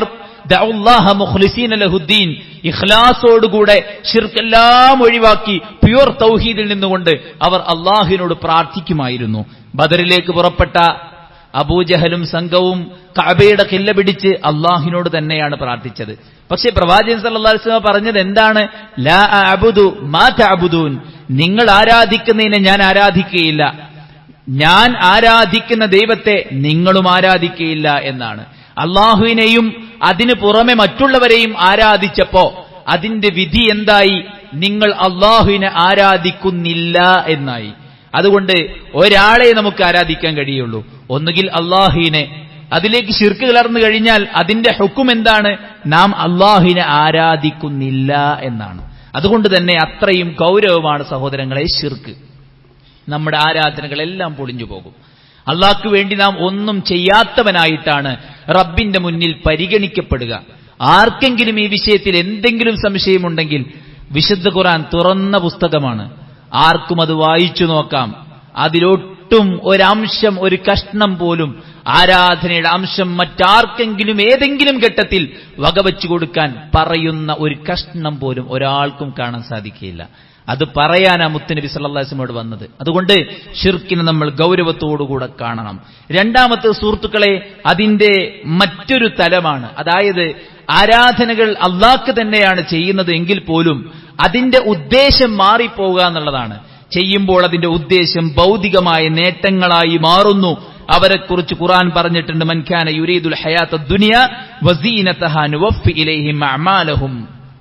ലഹുദ്ദീൻ ഇഖ്ലാസോടുകൂടെ ഷിർക്കെല്ലാം ഒഴിവാക്കി പ്യുവർ തൗഹീദിൽ നിന്നുകൊണ്ട് അവർ അള്ളാഹുവിനോട് പ്രാർത്ഥിക്കുമായിരുന്നു ബദറിലേക്ക് പുറപ്പെട്ട അബൂജഹലും സംഘവും കഅബയുടെ കില്ല പിടിച്ച് അള്ളാഹിനോട് തന്നെയാണ് പ്രാർത്ഥിച്ചത് പക്ഷേ പ്രവാചകൻ സല്ലാസ്ലമ പറഞ്ഞത് എന്താണ് ലാ അബുദു മാ തഅബുദൂൻ നിങ്ങൾ ആരാധിക്കുന്നതിനെ ഞാൻ ആരാധിക്കുകയില്ല ഞാൻ ആരാധിക്കുന്ന ദൈവത്തെ നിങ്ങളും ആരാധിക്കുകയില്ല എന്നാണ് അള്ളാഹുവിനെയും അതിനു പുറമെ മറ്റുള്ളവരെയും ആരാധിച്ചപ്പോ അതിന്റെ വിധി എന്തായി നിങ്ങൾ അള്ളാഹുവിനെ ആരാധിക്കുന്നില്ല എന്നായി അതുകൊണ്ട് ഒരാളെ നമുക്ക് ആരാധിക്കാൻ കഴിയുള്ളൂ ഒന്നുകിൽ അള്ളാഹുവിനെ അതിലേക്ക് ശിർക്ക് കലർന്നു കഴിഞ്ഞാൽ അതിന്റെ ഹുക്കും എന്താണ് നാം അള്ളാഹുവിനെ ആരാധിക്കുന്നില്ല എന്നാണ് അതുകൊണ്ട് തന്നെ അത്രയും ഗൗരവമാണ് സഹോദരങ്ങളെ ശിർക്ക് നമ്മുടെ ആരാധനകളെല്ലാം പൊളിഞ്ഞു പോകും അള്ളാഹ്ക്ക് വേണ്ടി നാം ഒന്നും ചെയ്യാത്തവനായിട്ടാണ് റബ്ബിന്റെ മുന്നിൽ പരിഗണിക്കപ്പെടുക ആർക്കെങ്കിലും ഈ വിഷയത്തിൽ എന്തെങ്കിലും സംശയമുണ്ടെങ്കിൽ വിശുദ്ധ ഖുറാൻ തുറന്ന പുസ്തകമാണ് ആർക്കും അത് വായിച്ചു നോക്കാം അതിലൊട്ടും ഒരംശം ഒരു കഷ്ണം പോലും ആരാധനയുടെ അംശം മറ്റാർക്കെങ്കിലും ഏതെങ്കിലും ഘട്ടത്തിൽ വകവച്ചു കൊടുക്കാൻ പറയുന്ന ഒരു കഷ്ണം പോലും ഒരാൾക്കും കാണാൻ സാധിക്കുകയില്ല അത് പറയാനാ മുത്തുനബി സല്ലാസ്മോട് വന്നത് അതുകൊണ്ട് ഷിർക്കിനെ നമ്മൾ ഗൗരവത്തോടുകൂടെ കാണണം രണ്ടാമത്തെ സുഹൃത്തുക്കളെ അതിന്റെ മറ്റൊരു തലമാണ് അതായത് ആരാധനകൾ അള്ളാഹ്ക്ക് തന്നെയാണ് ചെയ്യുന്നത് എങ്കിൽ പോലും അതിന്റെ ഉദ്ദേശം മാറിപ്പോവുക എന്നുള്ളതാണ് ചെയ്യുമ്പോൾ അതിന്റെ ഉദ്ദേശം ഭൗതികമായ നേട്ടങ്ങളായി മാറുന്നു അവരെക്കുറിച്ച് ഖുർആൻ പറഞ്ഞിട്ടുണ്ട് മൻഖാന യുരീദുൽ ഹയാത്ത ദുനിയ വസീനതഹ നുവഫി ഇലൈഹിം അഅമാലഹും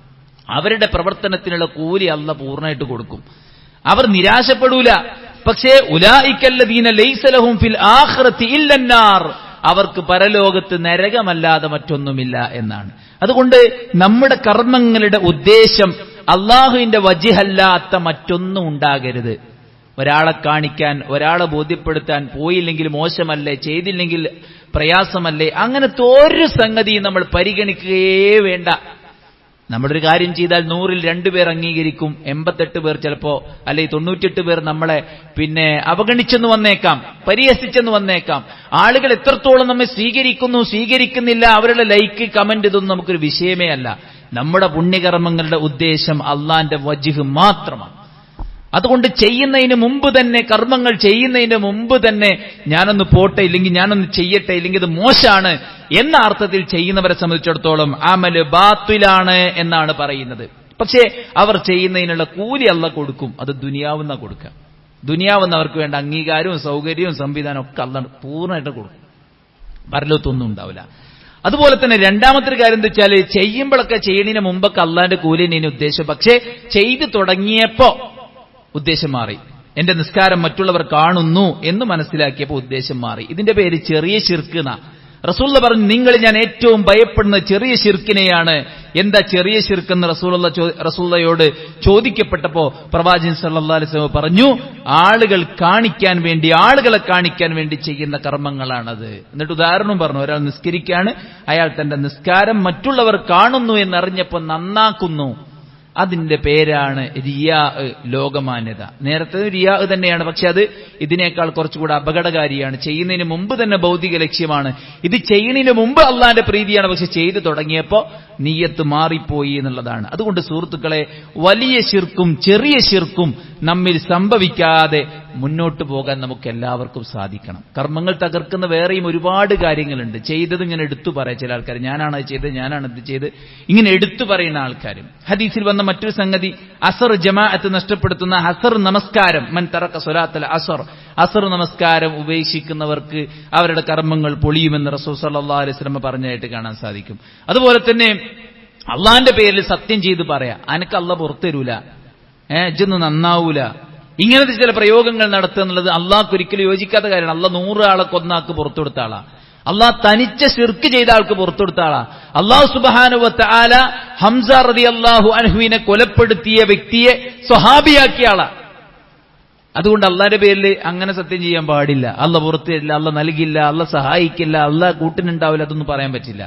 അവരുടെ പ്രവർത്തനത്തിനുള്ള കൂലി അല്ല പൂർണ്ണമായിട്ട് കൊടുക്കും അവർ നിരാശപ്പെടൂല പക്ഷേ ഉലായിക്കല്ലദീന ലൈസലഹും ഫിൽ ആഖിറത്തി ഇല്ലന്നാർ അവർക്ക് പരലോകത്ത് നരകമല്ലാതെ മറ്റൊന്നുമില്ല എന്നാണ് അതുകൊണ്ട് നമ്മുടെ കർമ്മങ്ങളുടെ ഉദ്ദേശം അള്ളാഹുവിന്റെ വജിഹല്ലാത്ത മറ്റൊന്നും ഉണ്ടാകരുത് ഒരാളെ കാണിക്കാൻ ഒരാളെ ബോധ്യപ്പെടുത്താൻ പോയില്ലെങ്കിൽ മോശമല്ലേ ചെയ്തില്ലെങ്കിൽ പ്രയാസമല്ലേ അങ്ങനത്തെ ഒരു സംഗതിയും നമ്മൾ പരിഗണിക്കുകയേ വേണ്ട നമ്മളൊരു കാര്യം ചെയ്താൽ നൂറിൽ രണ്ടുപേർ അംഗീകരിക്കും എൺപത്തെട്ട് പേർ ചിലപ്പോ അല്ലെങ്കിൽ തൊണ്ണൂറ്റെട്ട് പേർ നമ്മളെ പിന്നെ അവഗണിച്ചെന്ന് വന്നേക്കാം പരിഹസിച്ചെന്ന് വന്നേക്കാം ആളുകൾ എത്രത്തോളം നമ്മെ സ്വീകരിക്കുന്നു സ്വീകരിക്കുന്നില്ല അവരുടെ ലൈക്ക് കമന്റ് ഇതൊന്നും നമുക്കൊരു വിഷയമേ അല്ല നമ്മുടെ പുണ്യകർമ്മങ്ങളുടെ ഉദ്ദേശം അള്ളാന്റെ വജിഹ് മാത്രമാണ് അതുകൊണ്ട് ചെയ്യുന്നതിന് മുമ്പ് തന്നെ കർമ്മങ്ങൾ ചെയ്യുന്നതിന് മുമ്പ് തന്നെ ഞാനൊന്ന് പോട്ടെ ഇല്ലെങ്കിൽ ഞാനൊന്ന് ചെയ്യട്ടെ ഇല്ലെങ്കിൽ ഇത് മോശാണ് എന്ന അർത്ഥത്തിൽ ചെയ്യുന്നവരെ സംബന്ധിച്ചിടത്തോളം അമല് ബാത്തിലാണ് എന്നാണ് പറയുന്നത് പക്ഷേ അവർ ചെയ്യുന്നതിനുള്ള കൂലി അല്ല കൊടുക്കും അത് ദുനിയാവുന്ന കൊടുക്കുക ദുനിയാവുന്ന അവർക്ക് വേണ്ട അംഗീകാരവും സൗകര്യവും സംവിധാനവും ഒക്കെ അല്ല പൂർണ്ണമായിട്ട് കൊടുക്കും പരലോത്തൊന്നും ഉണ്ടാവില്ല അതുപോലെ തന്നെ രണ്ടാമത്തെ ഒരു കാര്യം എന്താ വെച്ചാൽ ചെയ്യുമ്പോഴൊക്കെ ചെയ്യണതിന് മുമ്പൊക്കെ അള്ളാന്റെ കൂലിന് ഉദ്ദേശം പക്ഷേ ചെയ്തു തുടങ്ങിയപ്പോ ഉദ്ദേശം മാറി എന്റെ നിസ്കാരം മറ്റുള്ളവർ കാണുന്നു എന്ന് മനസ്സിലാക്കിയപ്പോൾ ഉദ്ദേശം മാറി ഇതിന്റെ പേര് ചെറിയ ശിർക്കുന്ന റസൂള്ള പറഞ്ഞു നിങ്ങൾ ഞാൻ ഏറ്റവും ഭയപ്പെടുന്ന ചെറിയ ശിർക്കിനെയാണ് എന്താ ചെറിയ ശിർക്കെന്ന് റസൂള്ള റസൂള്ളയോട് ചോദിക്കപ്പെട്ടപ്പോ പ്രവാചകൻ സല്ലല്ലാഹു അലൈഹി വസല്ലം പറഞ്ഞു ആളുകൾ കാണിക്കാൻ വേണ്ടി ആളുകളെ കാണിക്കാൻ വേണ്ടി ചെയ്യുന്ന കർമ്മങ്ങളാണത് എന്നിട്ട് ഉദാഹരണം പറഞ്ഞു ഒരാൾ നിസ്കരിക്കാണ് അയാൾ തന്റെ നിസ്കാരം മറ്റുള്ളവർ കാണുന്നു എന്നറിഞ്ഞപ്പോൾ നന്നാക്കുന്നു അതിന്റെ പേരാണ് റിയാ ലോകമാന്യത നേരത്തെ റിയാ തന്നെയാണ് പക്ഷെ അത് ഇതിനേക്കാൾ കുറച്ചുകൂടെ അപകടകാരിയാണ് ചെയ്യുന്നതിന് മുമ്പ് തന്നെ ഭൗതിക ലക്ഷ്യമാണ് ഇത് ചെയ്യുന്നതിന് മുമ്പ് അള്ളാന്റെ പ്രീതിയാണ് പക്ഷെ ചെയ്തു തുടങ്ങിയപ്പോ നീയത്ത് മാറിപ്പോയി എന്നുള്ളതാണ് അതുകൊണ്ട് സുഹൃത്തുക്കളെ വലിയ ശിർക്കും ചെറിയ ശിർക്കും നമ്മിൽ സംഭവിക്കാതെ മുന്നോട്ട് പോകാൻ നമുക്ക് എല്ലാവർക്കും സാധിക്കണം കർമ്മങ്ങൾ തകർക്കുന്ന വേറെയും ഒരുപാട് കാര്യങ്ങളുണ്ട് ചെയ്തത് ഇങ്ങനെ എടുത്തു പറയാം ചില ആൾക്കാർ ഞാനാണ് ചെയ്തത് ഞാനാണ് ഇത് ചെയ്ത് ഇങ്ങനെ എടുത്തു പറയുന്ന ആൾക്കാരും ഹദീസിൽ വന്ന മറ്റൊരു സംഗതി അസർ ജമാഅത്ത് നഷ്ടപ്പെടുത്തുന്ന അസർ നമസ്കാരം മൻ തറക്ക സ്വലാത്തൽ അസർ അസർ നമസ്കാരം ഉപേക്ഷിക്കുന്നവർക്ക് അവരുടെ കർമ്മങ്ങൾ പൊളിയുമെന്ന് റസൂൽ സല്ലല്ലാഹു അലൈഹി വസല്ലം പറഞ്ഞതായിട്ട് കാണാൻ സാധിക്കും അതുപോലെ തന്നെ അള്ളാന്റെ പേരിൽ സത്യം ചെയ്ത് പറയാ അനക്ക് അല്ല പുറത്തരൂല ഏഹ് ഇജൊന്നും നന്നാവൂല ഇങ്ങനത്തെ ചില പ്രയോഗങ്ങൾ നടത്തുക എന്നുള്ളത് അള്ളാഹ്ക്ക് ഒരിക്കലും യോജിക്കാത്ത കാര്യമാണ് അല്ല നൂറ് ആളെ കൊന്നാക്ക് പുറത്തുകൊടുത്ത ആളാ അള്ളാഹ് തനിച്ച ശിർക്ക് ചെയ്ത ആൾക്ക് പുറത്തുകൊടുത്ത ആളാ അള്ളാഹു സുബാനുവത്ത് ആല ഹംസ റതി അള്ളാഹു അൻഹുവിനെ കൊലപ്പെടുത്തിയ വ്യക്തിയെ സ്വഹാബിയാക്കിയ ആളാ അതുകൊണ്ട് അള്ളാന്റെ പേരിൽ അങ്ങനെ സത്യം ചെയ്യാൻ പാടില്ല അല്ല പുറത്തു തരില്ല അല്ല നൽകില്ല അല്ല സഹായിക്കില്ല അല്ല കൂട്ടിനുണ്ടാവില്ല അതൊന്നും പറയാൻ പറ്റില്ല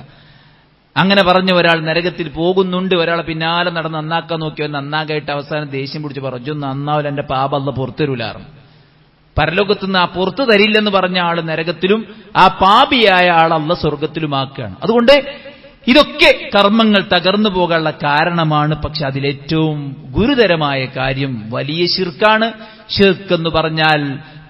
അങ്ങനെ പറഞ്ഞ ഒരാൾ നരകത്തിൽ പോകുന്നുണ്ട് ഒരാളെ പിന്നാലെ നടന്ന് നന്നാക്കാൻ നോക്കിയവൻ നന്നാകായിട്ട് അവസാനം ദേഷ്യം പിടിച്ച് പറഞ്ഞു നന്നാവില്ല എന്റെ പാപ അല്ല പുറത്തരൂലാറും പരലോകത്തുനിന്ന് ആ പുറത്തു തരില്ലെന്ന് പറഞ്ഞ ആൾ നരകത്തിലും ആ പാപിയായ ആൾ അല്ല സ്വർഗത്തിലുമാക്കുകയാണ് അതുകൊണ്ട് ഇതൊക്കെ കർമ്മങ്ങൾ തകർന്നു പോകാനുള്ള കാരണമാണ് പക്ഷെ അതിലേറ്റവും ഗുരുതരമായ കാര്യം വലിയ ശിർക്കാണ് ഷിർക്ക് എന്ന് പറഞ്ഞാൽ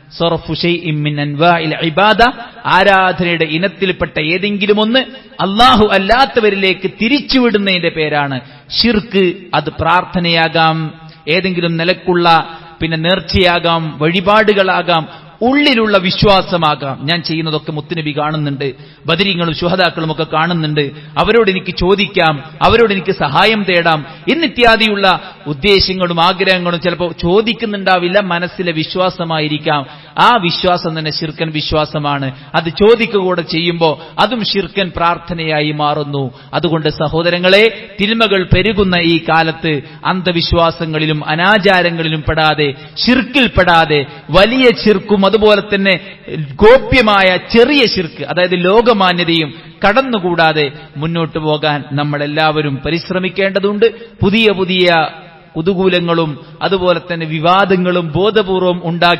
ഇബാദ ആരാധനയുടെ ഇനത്തിൽപ്പെട്ട ഏതെങ്കിലും ഒന്ന് അള്ളാഹു അല്ലാത്തവരിലേക്ക് തിരിച്ചുവിടുന്നതിന്റെ പേരാണ് ഷിർക്ക് അത് പ്രാർത്ഥനയാകാം ഏതെങ്കിലും നിലക്കുള്ള പിന്നെ നേർച്ചയാകാം വഴിപാടുകളാകാം ഉള്ളിലുള്ള വിശ്വാസമാകാം ഞാൻ ചെയ്യുന്നതൊക്കെ മുത്തുനബി കാണുന്നുണ്ട് ബദരീങ്ങളും ശുഹതാക്കളും ഒക്കെ കാണുന്നുണ്ട് അവരോട് എനിക്ക് ചോദിക്കാം അവരോട് എനിക്ക് സഹായം തേടാം എന്നിത്യാദിയുള്ള ഉദ്ദേശങ്ങളും ആഗ്രഹങ്ങളും ചിലപ്പോൾ ചോദിക്കുന്നുണ്ടാവില്ല മനസ്സിലെ വിശ്വാസമായിരിക്കാം ആ വിശ്വാസം തന്നെ ശിർക്കൻ വിശ്വാസമാണ് അത് ചോദിക്കുക കൂടെ ചെയ്യുമ്പോൾ അതും ശിർക്കൻ പ്രാർത്ഥനയായി മാറുന്നു അതുകൊണ്ട് സഹോദരങ്ങളെ തിന്മകൾ പെരുകുന്ന ഈ കാലത്ത് അന്ധവിശ്വാസങ്ങളിലും അനാചാരങ്ങളിലും പെടാതെ ശിർക്കിൽ പെടാതെ വലിയ ശിർക്കും അതുപോലെ തന്നെ ഗോപ്യമായ ചെറിയ ശിർക്ക് അതായത് ലോകമാന്യതയും കടന്നുകൂടാതെ മുന്നോട്ട് പോകാൻ നമ്മളെല്ലാവരും പരിശ്രമിക്കേണ്ടതുണ്ട് പുതിയ പുതിയ കുതൂകൂലങ്ങളും അതുപോലെ തന്നെ വിവാദങ്ങളും ബോധപൂർവം ഉണ്ടാക്കി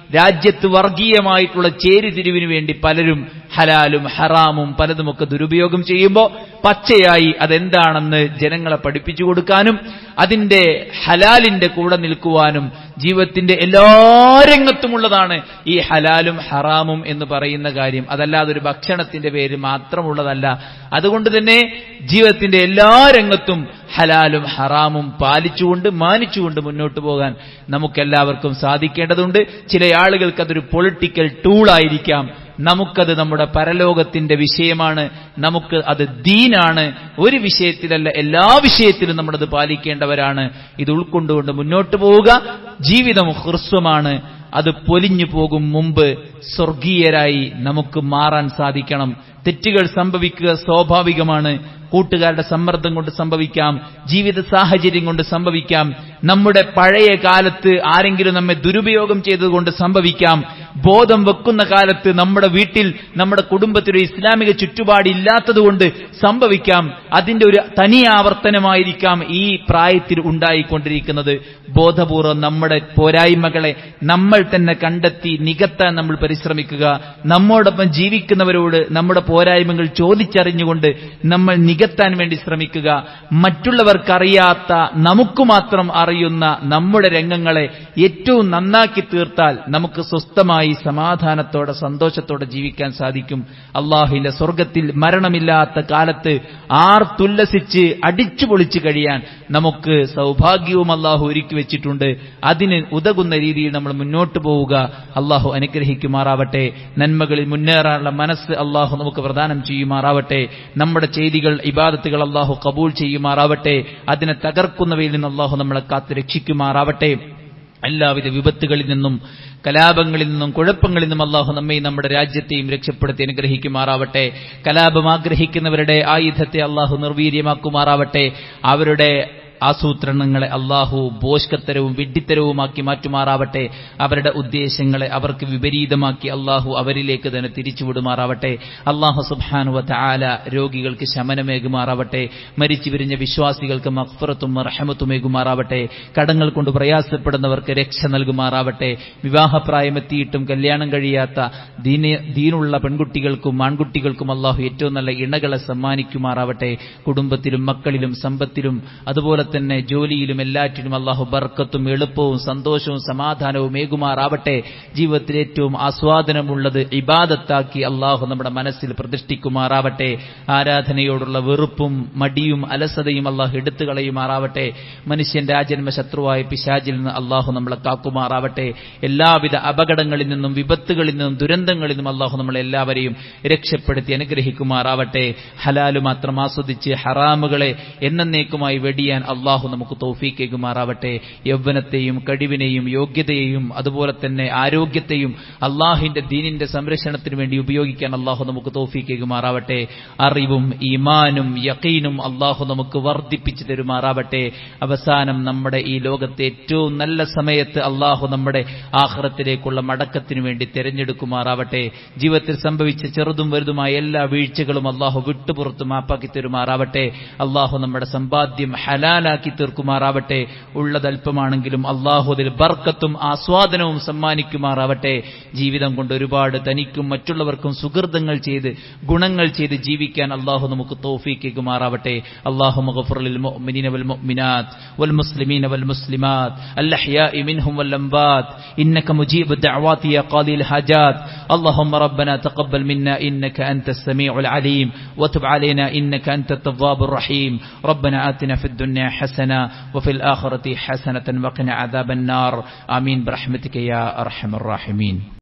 രാജ്യത്ത് വർഗീയമായിട്ടുള്ള ചേരിതിരിവിന് വേണ്ടി പലരും ഹലാലും ഹറാമും പലതുമൊക്കെ ദുരുപയോഗം ചെയ്യുമ്പോൾ പച്ചയായി അതെന്താണെന്ന് ജനങ്ങളെ പഠിപ്പിച്ചു കൊടുക്കാനും അതിന്റെ ഹലാലിന്റെ കൂടെ നിൽക്കുവാനും ജീവിതത്തിന്റെ എല്ലാ രംഗത്തുമുള്ളതാണ് ഈ ഹലാലും ഹറാമും എന്ന് പറയുന്ന കാര്യം അതല്ലാതെ ഒരു ഭക്ഷണത്തിന്റെ പേര് മാത്രമുള്ളതല്ല അതുകൊണ്ട് തന്നെ ജീവിതത്തിന്റെ എല്ലാ രംഗത്തും ഹലാലും ഹറാമും പാലിച്ചുകൊണ്ട് മാനിച്ചുകൊണ്ട് മുന്നോട്ട് പോകാൻ നമുക്കെല്ലാവർക്കും സാധിക്കേണ്ടതുണ്ട് ചില ആളുകൾക്ക് അതൊരു പൊളിറ്റിക്കൽ ടൂളായിരിക്കാം നമുക്കത് നമ്മുടെ പരലോകത്തിന്റെ വിഷയമാണ് നമുക്ക് അത് ദീനാണ് ഒരു വിഷയത്തിലല്ല എല്ലാ വിഷയത്തിലും നമ്മളത് പാലിക്കേണ്ടവരാണ് ഇത് ഉൾക്കൊണ്ടുകൊണ്ട് മുന്നോട്ട് പോവുക ജീവിതം ഹ്രസ്വമാണ് അത് പൊലിഞ്ഞു പോകും മുമ്പ് സ്വർഗീയരായി നമുക്ക് മാറാൻ സാധിക്കണം തെറ്റുകൾ സംഭവിക്കുക സ്വാഭാവികമാണ് കൂട്ടുകാരുടെ സമ്മർദ്ദം കൊണ്ട് സംഭവിക്കാം ജീവിത സാഹചര്യം കൊണ്ട് സംഭവിക്കാം നമ്മുടെ പഴയ കാലത്ത് ആരെങ്കിലും നമ്മെ ദുരുപയോഗം ചെയ്തതുകൊണ്ട് സംഭവിക്കാം ബോധം വെക്കുന്ന കാലത്ത് നമ്മുടെ വീട്ടിൽ നമ്മുടെ കുടുംബത്തിൽ ഒരു ഇസ്ലാമിക ചുറ്റുപാടില്ലാത്തതുകൊണ്ട് സംഭവിക്കാം അതിന്റെ ഒരു തനി ആവർത്തനമായിരിക്കാം ഈ പ്രായത്തിൽ ഉണ്ടായിക്കൊണ്ടിരിക്കുന്നത് ബോധപൂർവം നമ്മുടെ പോരായ്മകളെ നമ്മൾ തന്നെ കണ്ടെത്തി നികത്താൻ നമ്മൾ പരിശ്രമിക്കുക നമ്മോടൊപ്പം ജീവിക്കുന്നവരോട് നമ്മുടെ പോരായ്മകൾ ചോദിച്ചറിഞ്ഞുകൊണ്ട് നമ്മൾ നികത്താൻ വേണ്ടി ശ്രമിക്കുക മറ്റുള്ളവർക്കറിയാത്ത നമുക്ക് മാത്രം അറിയുന്ന നമ്മുടെ രംഗങ്ങളെ ഏറ്റവും നന്നാക്കി തീർത്താൽ നമുക്ക് സ്വസ്ഥമായി സമാധാനത്തോടെ സന്തോഷത്തോടെ ജീവിക്കാൻ സാധിക്കും അള്ളാഹുവിന്റെ സ്വർഗത്തിൽ മരണമില്ലാത്ത കാലത്ത് ആർത്തുല്ലസിച്ച് അടിച്ചു പൊളിച്ചു കഴിയാൻ നമുക്ക് സൗഭാഗ്യവും അള്ളാഹു ഒരുക്കി വെച്ചിട്ടുണ്ട് അതിന് ഉതകുന്ന രീതിയിൽ നമ്മൾ മുന്നോട്ട് പോവുക അള്ളാഹു അനുഗ്രഹിക്കുമാറാവട്ടെ നന്മകളിൽ മുന്നേറാനുള്ള മനസ്സ് അള്ളാഹു നമുക്ക് പ്രദാനം ചെയ്യുമാറാവട്ടെ നമ്മുടെ ചെയ്തികൾ ഇബാദത്തുകൾ അള്ളാഹു കബൂൾ ചെയ്യുമാറാവട്ടെ അതിനെ തകർക്കുന്നവയിൽ നിന്ന് അള്ളാഹു നമ്മളെ കാത്ത് രക്ഷിക്കുമാറാവട്ടെ എല്ലാവിധ വിപത്തുകളിൽ നിന്നും കലാപങ്ങളിൽ നിന്നും കുഴപ്പങ്ങളിൽ നിന്നും അള്ളാഹു നമ്മയും നമ്മുടെ രാജ്യത്തെയും രക്ഷപ്പെടുത്തി അനുഗ്രഹിക്കുമാറാവട്ടെ കലാപം ആഗ്രഹിക്കുന്നവരുടെ ആയുധത്തെ അള്ളാഹു നിർവീര്യമാക്കുമാറാവട്ടെ അവരുടെ ആസൂത്രണങ്ങളെ അള്ളാഹു ബോഷ്കത്തരവും വിഡ്ഢിത്തരവുമാക്കി മാറ്റുമാറാവട്ടെ അവരുടെ ഉദ്ദേശങ്ങളെ അവർക്ക് വിപരീതമാക്കി അള്ളാഹു അവരിലേക്ക് തന്നെ തിരിച്ചുവിടുമാറാവട്ടെ അള്ളാഹു സുബാനുവത്ത ആല രോഗികൾക്ക് ശമനമേകുമാറാവട്ടെ മരിച്ചു വിരിഞ്ഞ വിശ്വാസികൾക്ക് മക്ഫറത്തും റഹമത്തുമേകുമാറാവട്ടെ കടങ്ങൾ കൊണ്ട് പ്രയാസപ്പെടുന്നവർക്ക് രക്ഷ നൽകുമാറാവട്ടെ വിവാഹപ്രായമെത്തിയിട്ടും കല്യാണം കഴിയാത്ത ദീന ദീനുള്ള പെൺകുട്ടികൾക്കും ആൺകുട്ടികൾക്കും അള്ളാഹു ഏറ്റവും നല്ല ഇണകളെ സമ്മാനിക്കുമാറാവട്ടെ കുടുംബത്തിലും മക്കളിലും സമ്പത്തിലും അതുപോലെ തന്നെ ജോലിയിലും എല്ലാറ്റിനും അള്ളാഹു ബർക്കത്തും എളുപ്പവും സന്തോഷവും സമാധാനവും ഏകുമാറാവട്ടെ ജീവിതത്തിൽ ഏറ്റവും ആസ്വാദനമുള്ളത് ഇബാദത്താക്കി അള്ളാഹു നമ്മുടെ മനസ്സിൽ പ്രതിഷ്ഠിക്കുമാറാവട്ടെ ആരാധനയോടുള്ള വെറുപ്പും മടിയും അലസതയും അള്ളാഹു എടുത്തു കളയുമാറാവട്ടെ മനുഷ്യന്റെ ആജന്മ ശത്രുവായ പിശാചിൽ നിന്ന് അള്ളാഹു നമ്മളെ കാക്കുമാറാവട്ടെ എല്ലാവിധ അപകടങ്ങളിൽ നിന്നും വിപത്തുകളിൽ നിന്നും ദുരന്തങ്ങളിൽ നിന്നും അള്ളാഹു നമ്മളെ എല്ലാവരെയും രക്ഷപ്പെടുത്തി അനുഗ്രഹിക്കുമാറാവട്ടെ ഹലാല് മാത്രം ആസ്വദിച്ച് ഹറാമുകളെ എന്നേക്കുമായി വെടിയാൻ അള്ളാഹു നമുക്ക് തൗഫീക്കേകുമാറാവട്ടെ യൗവനത്തെയും കഴിവിനെയും യോഗ്യതയെയും അതുപോലെ തന്നെ ആരോഗ്യത്തെയും അള്ളാഹിന്റെ ദീനിന്റെ സംരക്ഷണത്തിന് വേണ്ടി ഉപയോഗിക്കാൻ അള്ളാഹു നമുക്ക് തൗഫീക്കേകുമാറാവട്ടെ അറിവും ഈമാനും യക്കീനും അള്ളാഹു നമുക്ക് വർദ്ധിപ്പിച്ചു തരുമാറാവട്ടെ അവസാനം നമ്മുടെ ഈ ലോകത്തെ ഏറ്റവും നല്ല സമയത്ത് അള്ളാഹു നമ്മുടെ ആഹ്റത്തിലേക്കുള്ള മടക്കത്തിനു വേണ്ടി തെരഞ്ഞെടുക്കുമാറാവട്ടെ ജീവിതത്തിൽ സംഭവിച്ച ചെറുതും വലുതുമായ എല്ലാ വീഴ്ചകളും അള്ളാഹു വിട്ടുപുറത്ത് മാപ്പാക്കി തരുമാറാവട്ടെ അള്ളാഹു നമ്മുടെ സമ്പാദ്യം ഹലാലാക്കി തീർക്കുമാറാവട്ടെ ഉള്ളതല്പമാണെങ്കിലും അള്ളാഹു അതിൽ ബർക്കത്തും ആസ്വാദനവും സമ്മാനിക്കുമാറാവട്ടെ ജീവിതം കൊണ്ട് ഒരുപാട് തനിക്കും മറ്റുള്ളവർക്കും സുഹൃതങ്ങൾ ചെയ്ത് ഗുണങ്ങൾ ചെയ്ത് ജീവിക്കാൻ അള്ളാഹു നമുക്ക് തോഫീക്കുമാറാവട്ടെ അള്ളാഹു മഗഫുർ للمؤمنين والمؤمنات والمسلمين والمسلمات الأحياء منهم والأنبات إنك مجيب الدعوات يا قاضي الحاجات اللهم ربنا تقبل منا إنك أنت السميع العليم وتب علينا إنك أنت التواب الرحيم ربنا آتنا في الدنيا حسنة وفي الآخرة حسنة وقنا عذاب النار آمين برحمتك يا أرحم الراحمين